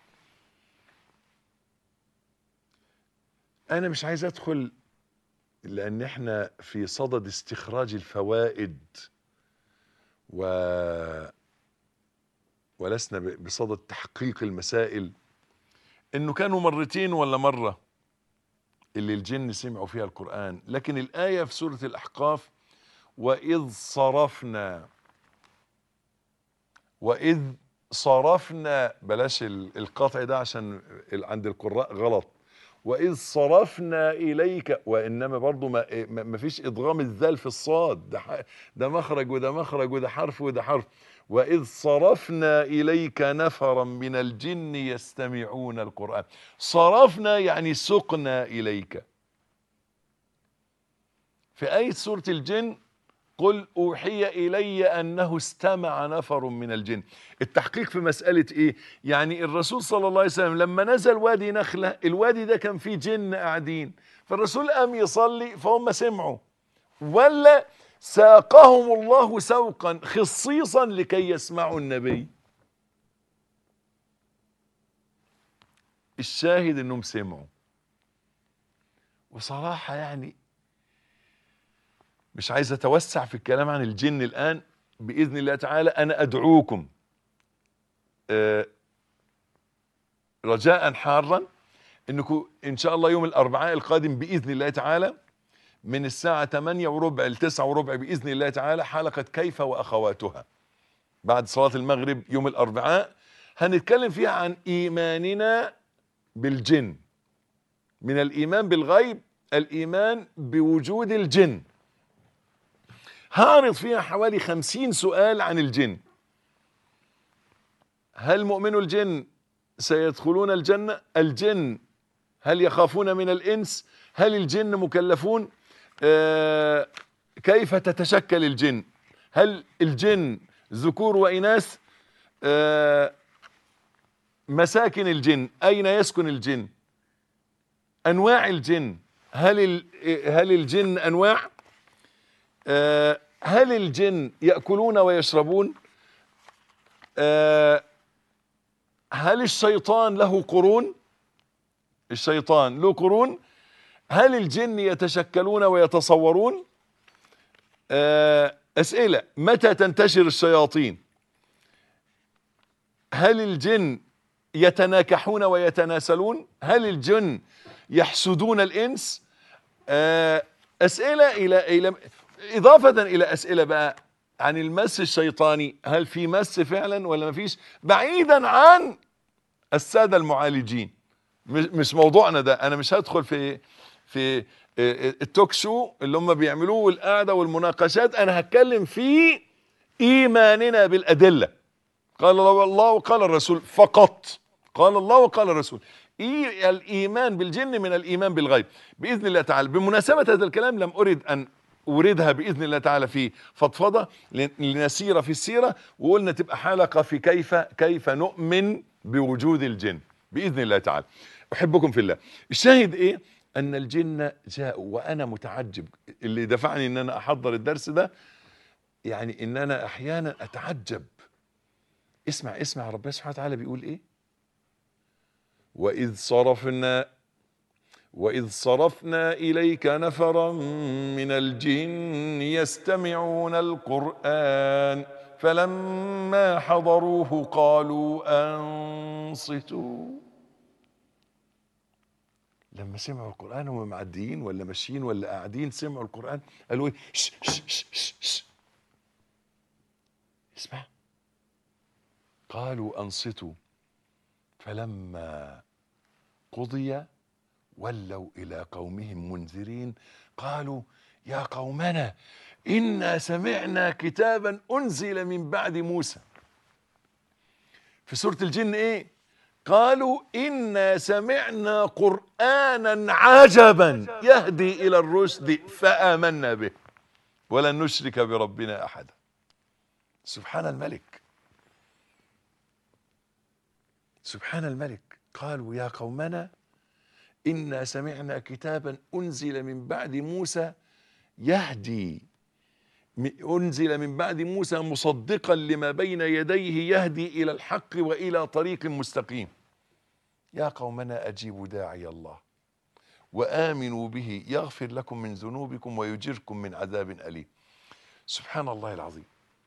انا مش عايز ادخل لان احنا في صدد استخراج الفوائد و ولسنا ب- بصدد تحقيق المسائل انه كانوا مرتين ولا مره اللي الجن سمعوا فيها القران لكن الايه في سوره الاحقاف واذ صرفنا واذ صرفنا بلاش ال- القطع ده عشان ال- عند القراء غلط واذ صرفنا اليك وانما برضو ما ما ما فيش ادغام الذال في الصاد ده ح- ده مخرج وده مخرج وده حرف وده حرف واذ صرفنا اليك نفرا من الجن يستمعون القران صرفنا يعني سقنا اليك في ايه سوره الجن قل اوحي الي انه استمع نفر من الجن التحقيق في مساله ايه يعني الرسول صلى الله عليه وسلم لما نزل وادي نخله الوادي ده كان فيه جن قاعدين فالرسول قام يصلي فهم سمعوا ولا ساقهم الله سوقا خصيصا لكي يسمعوا النبي الشاهد انهم سمعوا وصراحه يعني مش عايز اتوسع في الكلام عن الجن الان باذن الله تعالى انا ادعوكم آه، رجاء حارا انكم ان شاء الله يوم الاربعاء القادم باذن الله تعالى من الساعة 8 وربع ل 9 وربع بإذن الله تعالى حلقة كيف وأخواتها بعد صلاة المغرب يوم الأربعاء هنتكلم فيها عن إيماننا بالجن من الإيمان بالغيب الإيمان بوجود الجن هعرض فيها حوالي خمسين سؤال عن الجن هل مؤمن الجن سيدخلون الجنة الجن هل يخافون من الإنس هل الجن مكلفون آه كيف تتشكل الجن هل الجن ذكور وإناث آه مساكن الجن أين يسكن الجن أنواع الجن هل ال- هل الجن أنواع آه هل الجن يأكلون ويشربون آه هل الشيطان له قرون الشيطان له قرون هل الجن يتشكلون ويتصورون آه، أسئلة متى تنتشر الشياطين هل الجن يتناكحون ويتناسلون هل الجن يحسدون الإنس آه، أسئلة إلى إلى إضافة إلى أسئلة بقى عن المس الشيطاني هل في مس فعلا ولا ما فيش بعيدا عن السادة المعالجين مش مش موضوعنا ده انا مش هدخل في في التوك شو اللي هم بيعملوه والقعده والمناقشات انا هتكلم في ايماننا بالادله قال الله وقال الرسول فقط قال الله وقال الرسول إيه الايمان بالجن من الايمان بالغيب باذن الله تعالى بمناسبه هذا الكلام لم ارد ان اوردها باذن الله تعالى في فضفضه لنسير في السيره وقلنا تبقى حلقه في كيف كيف نؤمن بوجود الجن باذن الله تعالى احبكم في الله الشاهد ايه ان الجن جاءوا وانا متعجب اللي دفعني ان انا احضر الدرس ده يعني ان انا احيانا اتعجب اسمع اسمع ربنا سبحانه وتعالى بيقول ايه واذ صرفنا واذ صرفنا اليك نفرا من الجن يستمعون القران فلما حضروه قالوا انصتوا لما سمعوا القرآن هم معديين ولا ماشيين ولا قاعدين سمعوا القرآن قالوا ايه ش ش ش ش ش اسمع قالوا أنصتوا فلما قضي ولوا إلى قومهم منذرين قالوا يا قومنا إنا سمعنا كتابا أنزل من بعد موسى في سورة الجن إيه قالوا إنا سمعنا قرآنا عجبا يهدي إلى الرشد فآمنا به ولن نشرك بربنا أحدا سبحان الملك سبحان الملك قالوا يا قومنا إنا سمعنا كتابا أنزل من بعد موسى يهدي أنزل من بعد موسى مصدقا لما بين يديه يهدي إلى الحق وإلى طريق مستقيم يا قومنا أجيبوا داعي الله وآمنوا به يغفر لكم من ذنوبكم ويجركم من عذاب أليم سبحان الله العظيم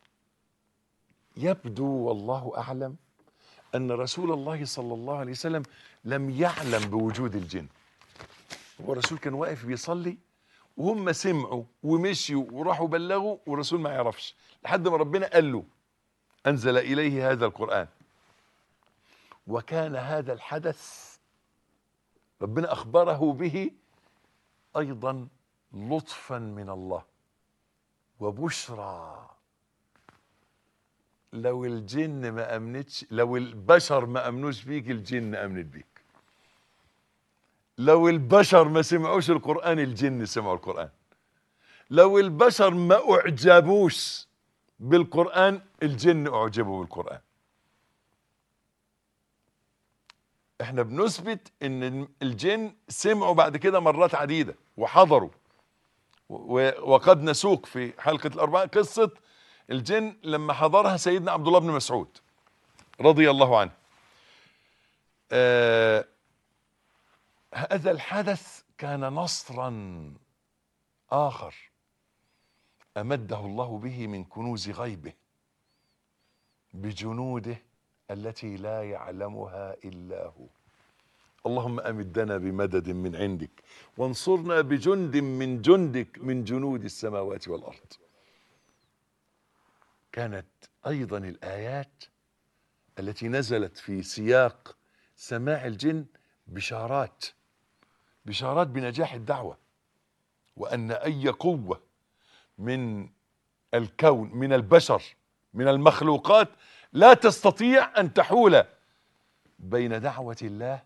يبدو والله أعلم أن رسول الله صلى الله عليه وسلم لم يعلم بوجود الجن هو الرسول كان واقف بيصلي وهم سمعوا ومشيوا وراحوا بلغوا والرسول ما يعرفش لحد ما ربنا قال له أنزل إليه هذا القرآن وكان هذا الحدث ربنا أخبره به أيضا لطفا من الله وبشرى لو الجن ما أمنتش لو البشر ما أمنوش بيك الجن أمنت بيك لو البشر ما سمعوش القرآن الجن سمعوا القرآن لو البشر ما أعجبوش بالقرآن الجن أعجبوا بالقرآن احنا بنثبت ان الجن سمعوا بعد كده مرات عديدة وحضروا وقد نسوق في حلقة الأربعاء قصة الجن لما حضرها سيدنا عبد الله بن مسعود رضي الله عنه آه هذا الحدث كان نصرا آخر أمده الله به من كنوز غيبه بجنوده التي لا يعلمها إلا هو اللهم امدنا بمدد من عندك وانصرنا بجند من جندك من جنود السماوات والارض كانت ايضا الايات التي نزلت في سياق سماع الجن بشارات بشارات بنجاح الدعوه وان اي قوه من الكون من البشر من المخلوقات لا تستطيع ان تحول بين دعوه الله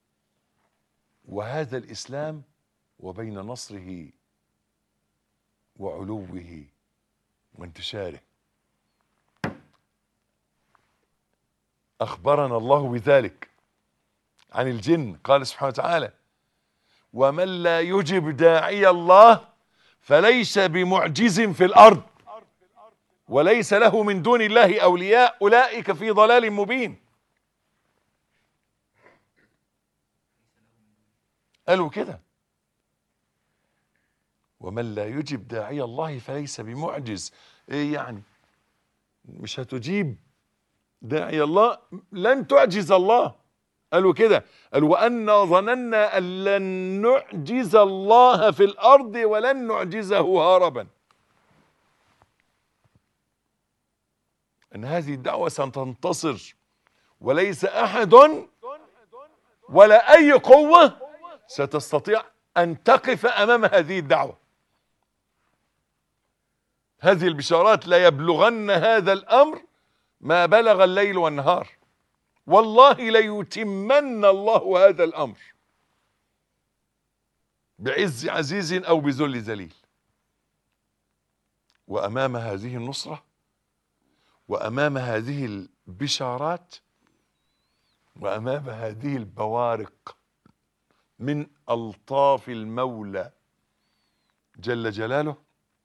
وهذا الاسلام وبين نصره وعلوه وانتشاره اخبرنا الله بذلك عن الجن قال سبحانه وتعالى ومن لا يجب داعي الله فليس بمعجز في الارض وليس له من دون الله اولياء اولئك في ضلال مبين قالوا كده ومن لا يجب داعي الله فليس بمعجز ايه يعني مش هتجيب داعي الله لن تعجز الله قالوا كده قالوا وأنا ظننا أن لن نعجز الله في الأرض ولن نعجزه هربا أن هذه الدعوة ستنتصر وليس أحد ولا أي قوة ستستطيع أن تقف أمام هذه الدعوة هذه البشارات لا يبلغن هذا الأمر ما بلغ الليل والنهار والله ليتمن الله هذا الامر بعز عزيز او بذل ذليل وامام هذه النصره وامام هذه البشارات وامام هذه البوارق من الطاف المولى جل جلاله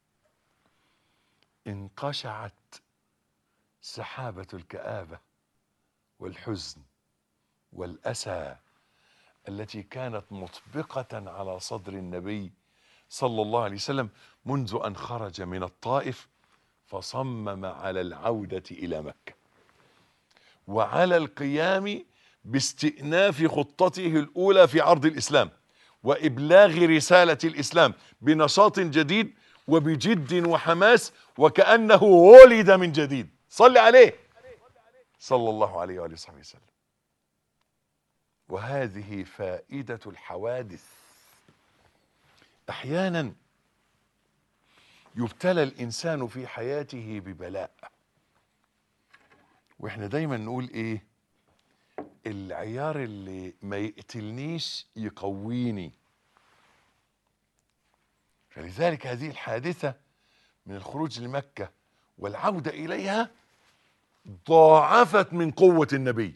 انقشعت سحابه الكابه والحزن والاسى التي كانت مطبقه على صدر النبي صلى الله عليه وسلم منذ ان خرج من الطائف فصمم على العوده الى مكه وعلى القيام باستئناف خطته الاولى في عرض الاسلام وابلاغ رساله الاسلام بنشاط جديد وبجد وحماس وكانه ولد من جديد صل عليه صلى الله عليه وآله وصحبه وسلم وهذه فائدة الحوادث أحيانا يبتلى الإنسان في حياته ببلاء وإحنا دايما نقول إيه العيار اللي ما يقتلنيش يقويني فلذلك هذه الحادثة من الخروج لمكة والعودة إليها ضاعفت من قوة النبي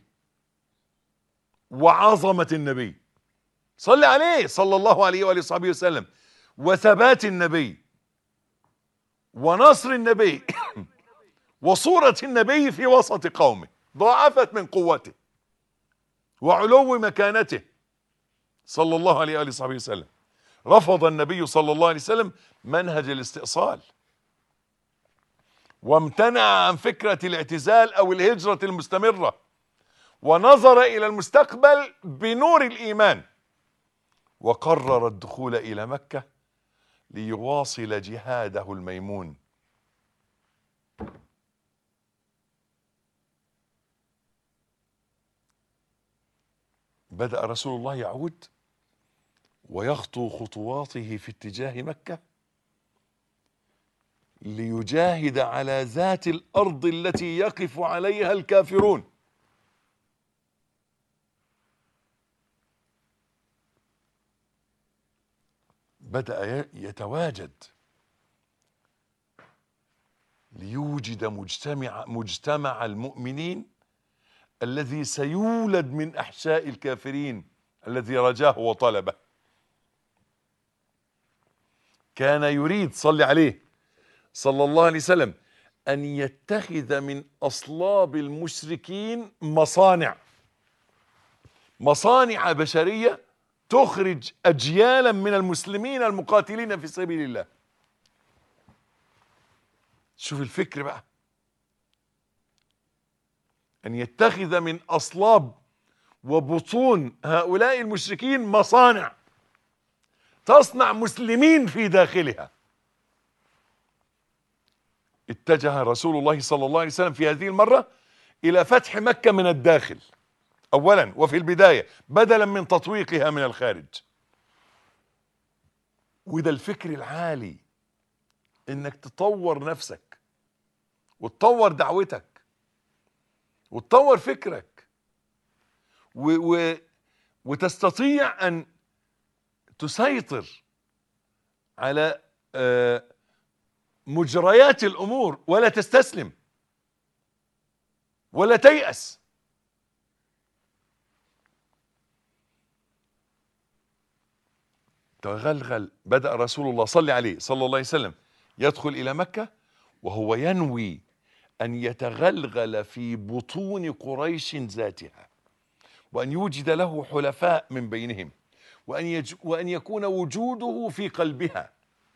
وعظمة النبي صل عليه صلى الله عليه وآله وصحبه وسلم وثبات النبي ونصر النبي وصورة النبي في وسط قومه ضاعفت من قوته وعلو مكانته صلى الله عليه وآله وصحبه وسلم رفض النبي صلى الله عليه وسلم منهج الاستئصال وامتنع عن فكرة الاعتزال او الهجرة المستمرة ونظر الى المستقبل بنور الايمان وقرر الدخول الى مكة ليواصل جهاده الميمون بدأ رسول الله يعود ويخطو خطواته في اتجاه مكة ليجاهد على ذات الارض التي يقف عليها الكافرون بدا يتواجد ليوجد مجتمع مجتمع المؤمنين الذي سيولد من احشاء الكافرين الذي رجاه وطلبه كان يريد صل عليه صلى الله عليه وسلم ان يتخذ من اصلاب المشركين مصانع مصانع بشريه تخرج اجيالا من المسلمين المقاتلين في سبيل الله شوف الفكر بقى ان يتخذ من اصلاب وبطون هؤلاء المشركين مصانع تصنع مسلمين في داخلها اتجه رسول الله صلى الله عليه وسلم في هذه المرة إلى فتح مكة من الداخل أولا وفي البداية بدلا من تطويقها من الخارج وده الفكر العالي انك تطور نفسك وتطور دعوتك وتطور فكرك و و وتستطيع ان تسيطر على آه، مجريات الامور ولا تستسلم ولا تيأس تغلغل بدأ رسول الله صلى عليه صلى الله عليه وسلم يدخل إلى مكة وهو ينوي أن يتغلغل في بطون قريش ذاتها وأن يوجد له حلفاء من بينهم وأن, يج وأن يكون وجوده في قلبها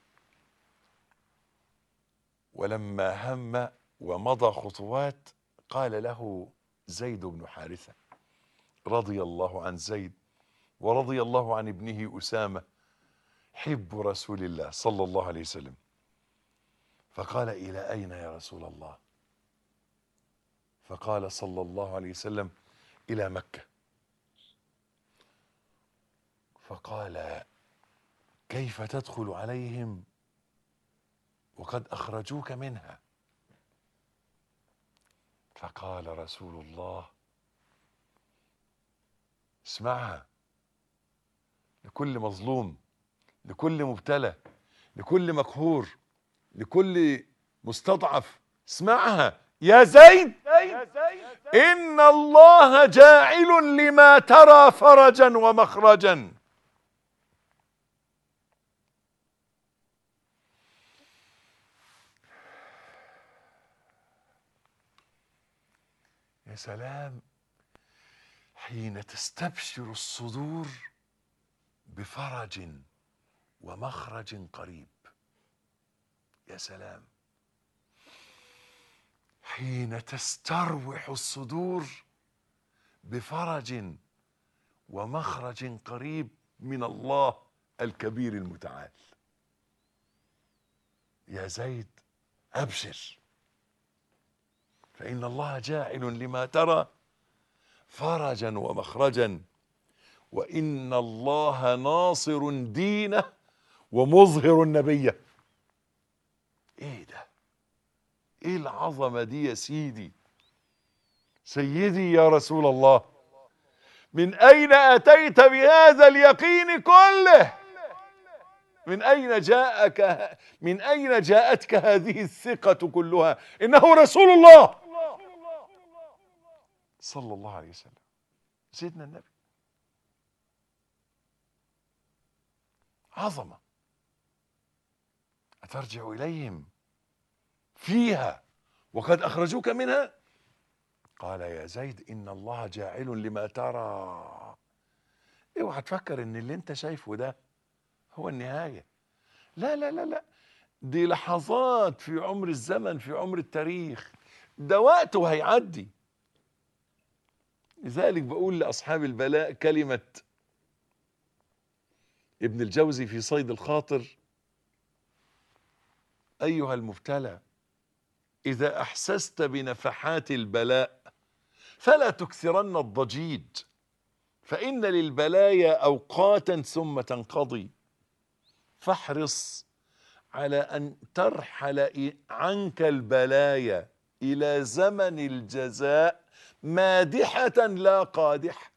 ولما هم ومضى خطوات قال له زيد بن حارثة رضي الله عن زيد ورضي الله عن ابنه أسامة حب رسول الله صلى الله عليه وسلم فقال إلى أين يا رسول الله فقال صلى الله عليه وسلم إلى مكة فقال كيف تدخل عليهم وقد أخرجوك منها فقال رسول الله اسمعها لكل مظلوم لكل مبتلى لكل مقهور لكل مستضعف اسمعها يا زيد إن الله جاعل لما ترى فرجا ومخرجا يا سلام حين تستبشر الصدور بفرج ومخرج قريب يا سلام حين تستروح الصدور بفرج ومخرج قريب من الله الكبير المتعال يا زيد ابشر فان الله جاعل لما ترى فرجا ومخرجا وان الله ناصر دينه ومظهر النبيه ايه ده ايه العظمه دي يا سيدي سيدي يا رسول الله من اين اتيت بهذا اليقين كله من اين جاءك من اين جاءتك هذه الثقه كلها انه رسول الله صلى الله عليه وسلم سيدنا النبي عظمه أترجع إليهم فيها وقد أخرجوك منها قال يا زيد إن الله جاعل لما ترى اوعى تفكر ان اللي انت شايفه ده هو النهاية لا لا لا لا دي لحظات في عمر الزمن في عمر التاريخ ده وقته هيعدي لذلك بقول لأصحاب البلاء كلمة ابن الجوزي في صيد الخاطر ايها المبتلى اذا احسست بنفحات البلاء فلا تكثرن الضجيج فان للبلايا اوقاتا ثم تنقضي فاحرص على ان ترحل عنك البلايا الى زمن الجزاء مادحه لا قادحه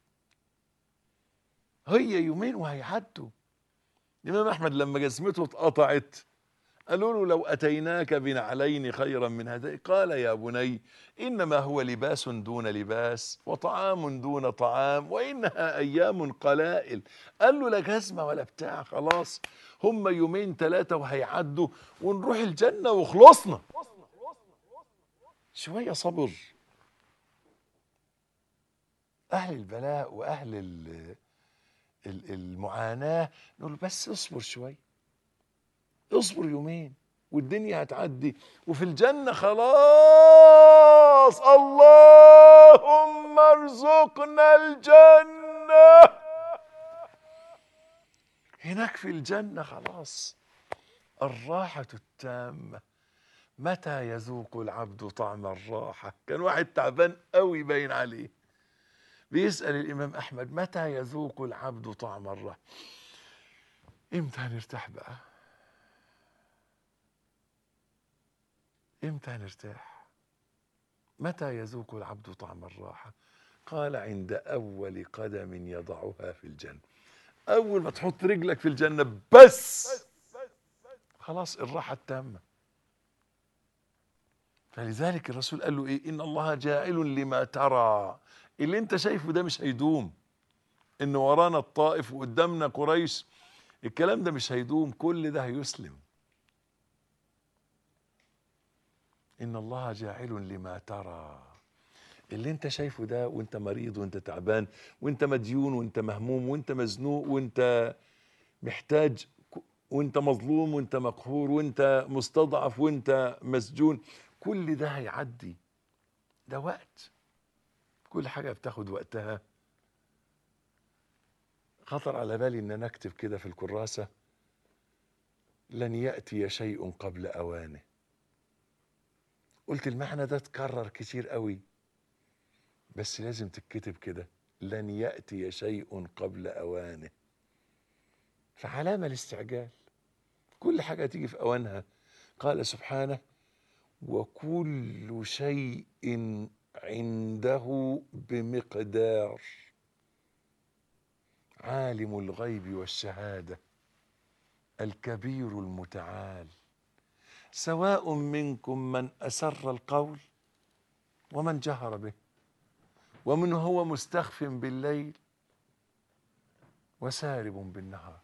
هي يومين وهيعدوا الامام احمد لما جسمته اتقطعت قالوا له لو أتيناك بنعلين خيرا من هذين قال يا بني إنما هو لباس دون لباس وطعام دون طعام وإنها أيام قلائل قال له لا جزمة ولا بتاع خلاص هم يومين ثلاثة وهيعدوا ونروح الجنة وخلصنا شوية صبر أهل البلاء وأهل ال- ال- المعاناة نقول بس اصبر شوية اصبر يومين والدنيا هتعدي وفي الجنة خلاص اللهم اللهم ارزقنا الجنة هناك في الجنة خلاص الراحة التامة متى يذوق العبد طعم الراحة كان واحد تعبان قوي باين عليه بيسأل الإمام أحمد متى يذوق العبد طعم الراحة امتى هنرتاح بقى امتى هنرتاح متى يذوق العبد طعم الراحة قال عند أول قدم يضعها في الجنة أول ما تحط رجلك في الجنة بس خلاص الراحة التامة فلذلك الرسول قال له ايه ان الله جاعل لما ترى اللي انت شايفه ده مش هيدوم ان ورانا الطائف وقدامنا قريش الكلام ده مش هيدوم كل ده هيسلم ان الله جاعل لما ترى اللي انت شايفه ده وانت مريض وانت تعبان وانت مديون وانت مهموم وانت مزنوق وانت محتاج وانت مظلوم وانت مقهور وانت مستضعف وانت مسجون كل ده هيعدي ده وقت كل حاجة بتاخد وقتها خطر على بالي ان انا اكتب كده في الكراسة لن يأتي شيء قبل اوانه قلت المعنى ده اتكرر كتير قوي بس لازم تتكتب كده لن يأتي شيء قبل اوانه فعلامة الاستعجال كل حاجة تيجي في اوانها قال سبحانه وكل شيء عنده بمقدار عالم الغيب والشهاده الكبير المتعال سواء منكم من اسر القول ومن جهر به ومن هو مستخف بالليل وسارب بالنهار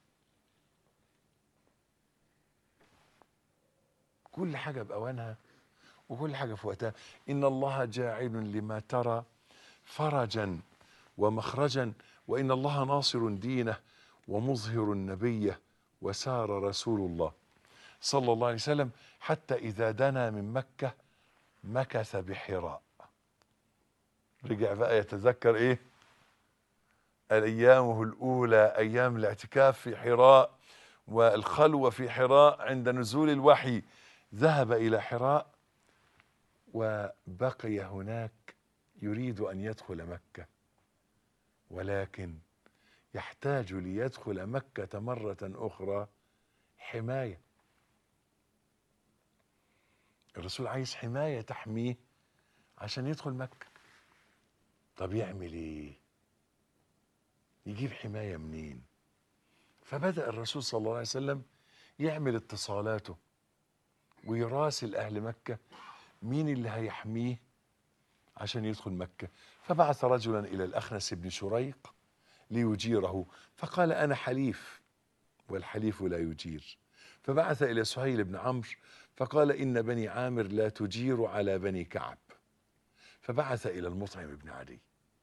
كل حاجة بأوانها وكل حاجة في وقتها إن الله جاعل لما ترى فرجا ومخرجا وإن الله ناصر دينه ومظهر النبيه وسار رسول الله صلى الله عليه وسلم حتى إذا دنا من مكة مكث بحراء رجع بقى يتذكر إيه أيامه الأولى أيام الاعتكاف في حراء والخلوة في حراء عند نزول الوحي ذهب إلى حراء وبقي هناك يريد أن يدخل مكة ولكن يحتاج ليدخل مكة مرة أخرى حماية الرسول عايز حماية تحميه عشان يدخل مكة طب يعمل ايه يجيب حماية منين فبدأ الرسول صلى الله عليه وسلم يعمل اتصالاته ويراسل أهل مكة مين اللي هيحميه عشان يدخل مكة فبعث رجلا إلى الأخنس بن شريق ليجيره فقال أنا حليف والحليف لا يجير فبعث إلى سهيل بن عمرو فقال إن بني عامر لا تجير على بني كعب فبعث إلى المطعم بن عدي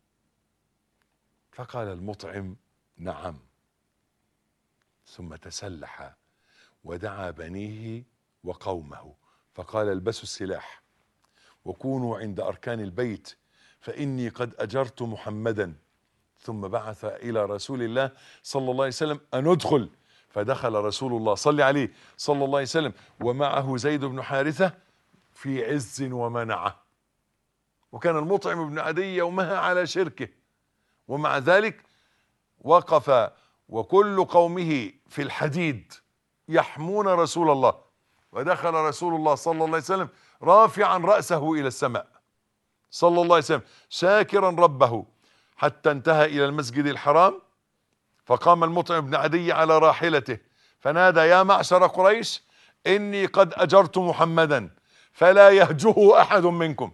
فقال المطعم نعم ثم تسلح ودعا بنيه وقومه فقال البسوا السلاح وكونوا عند أركان البيت فإني قد أجرت محمدا ثم بعث إلى رسول الله صلى الله عليه وسلم أن ادخل فدخل رسول الله صلى عليه صلى الله عليه وسلم ومعه زيد بن حارثة في عز ومنعة وكان المطعم بن عدي يومها على شركه ومع ذلك وقف وكل قومه في الحديد يحمون رسول الله ودخل رسول الله صلى الله عليه وسلم رافعا رأسه إلى السماء صلى الله عليه وسلم شاكرا ربه حتى انتهى إلى المسجد الحرام فقام المطعم بن عدي على راحلته فنادى يا معشر قريش إني قد أجرت محمدا فلا يهجه أحد منكم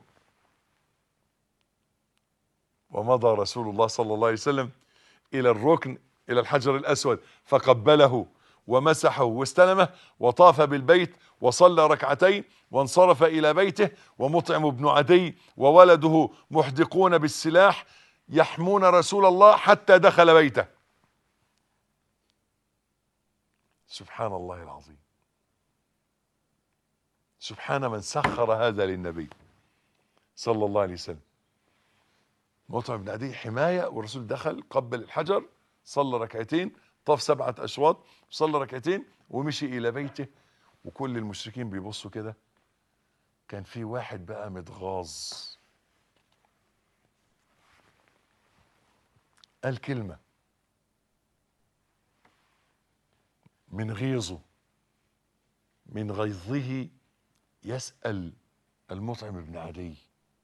ومضى رسول الله صلى الله عليه وسلم إلى الركن إلى الحجر الأسود فقبله ومسحه واستلمه وطاف بالبيت وصلى ركعتين وانصرف إلى بيته ومطعم بن عدي وولده محدقون بالسلاح يحمون رسول الله حتى دخل بيته سبحان الله العظيم سبحان من سخر هذا للنبي صلى الله عليه وسلم مطعم بن عدي حماية والرسول دخل قبل الحجر صلى ركعتين طاف سبعة أشواط صلى ركعتين ومشي إلى بيته وكل المشركين بيبصوا كده كان في واحد بقى متغاظ قال كلمة من غيظه من غيظه يسأل المطعم بن عدي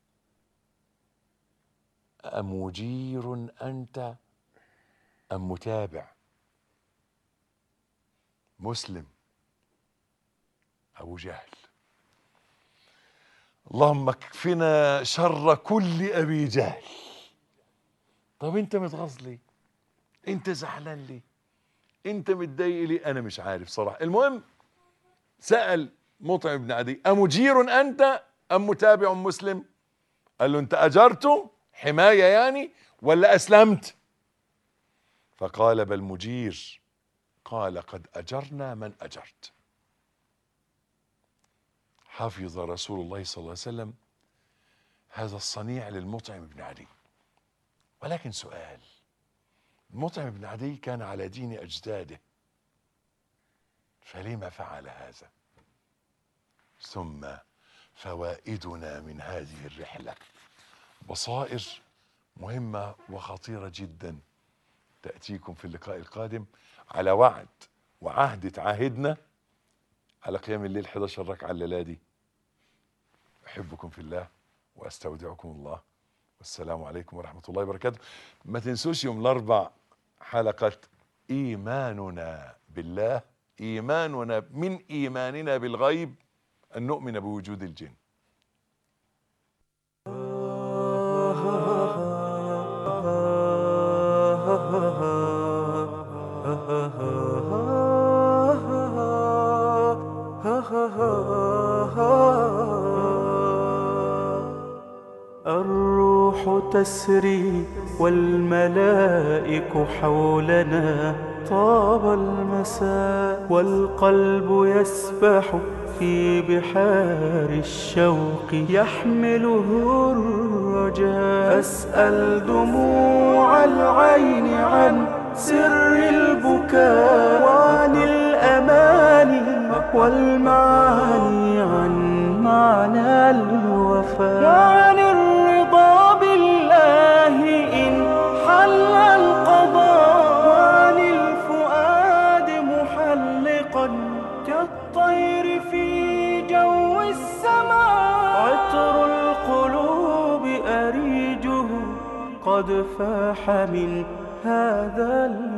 أمجير أنت أم متابع مسلم أبو جهل اللهم اكفنا شر كل أبي جهل طب أنت متغاظ ليه أنت زعلان ليه أنت متضايق ليه أنا مش عارف صراحة المهم سأل مطعم بن عدي أمجير أنت أم متابع مسلم قال له أنت أجرته حماية يعني ولا أسلمت فقال بل مجير قال قد أجرنا من أجرت حفظ رسول الله صلى الله عليه وسلم هذا الصنيع للمطعم بن عدي ولكن سؤال المطعم بن عدي كان على دين أجداده فلما فعل هذا ثم فوائدنا من هذه الرحلة بصائر مهمة وخطيرة جدا تأتيكم في اللقاء القادم على وعد وعهد تعاهدنا على قيام الليل 11 ركعة الليلة دي أحبكم في الله وأستودعكم الله والسلام عليكم ورحمة الله وبركاته ما تنسوش يوم الأربع حلقة إيماننا بالله إيماننا من إيماننا بالغيب أن نؤمن بوجود الجن الروح تسري والملائك حولنا طاب المساء والقلب يسبح في بحار الشوق يحمله الرجاء أسأل دموع العين عن سر البكاء وعن الأماني والمعاني عن معنى الوفاء وعن الرضا بالله إن حل القضاء وعن الفؤاد محلقا كالطير في جو السماء عطر القلوب أريجه قد فاح من هذا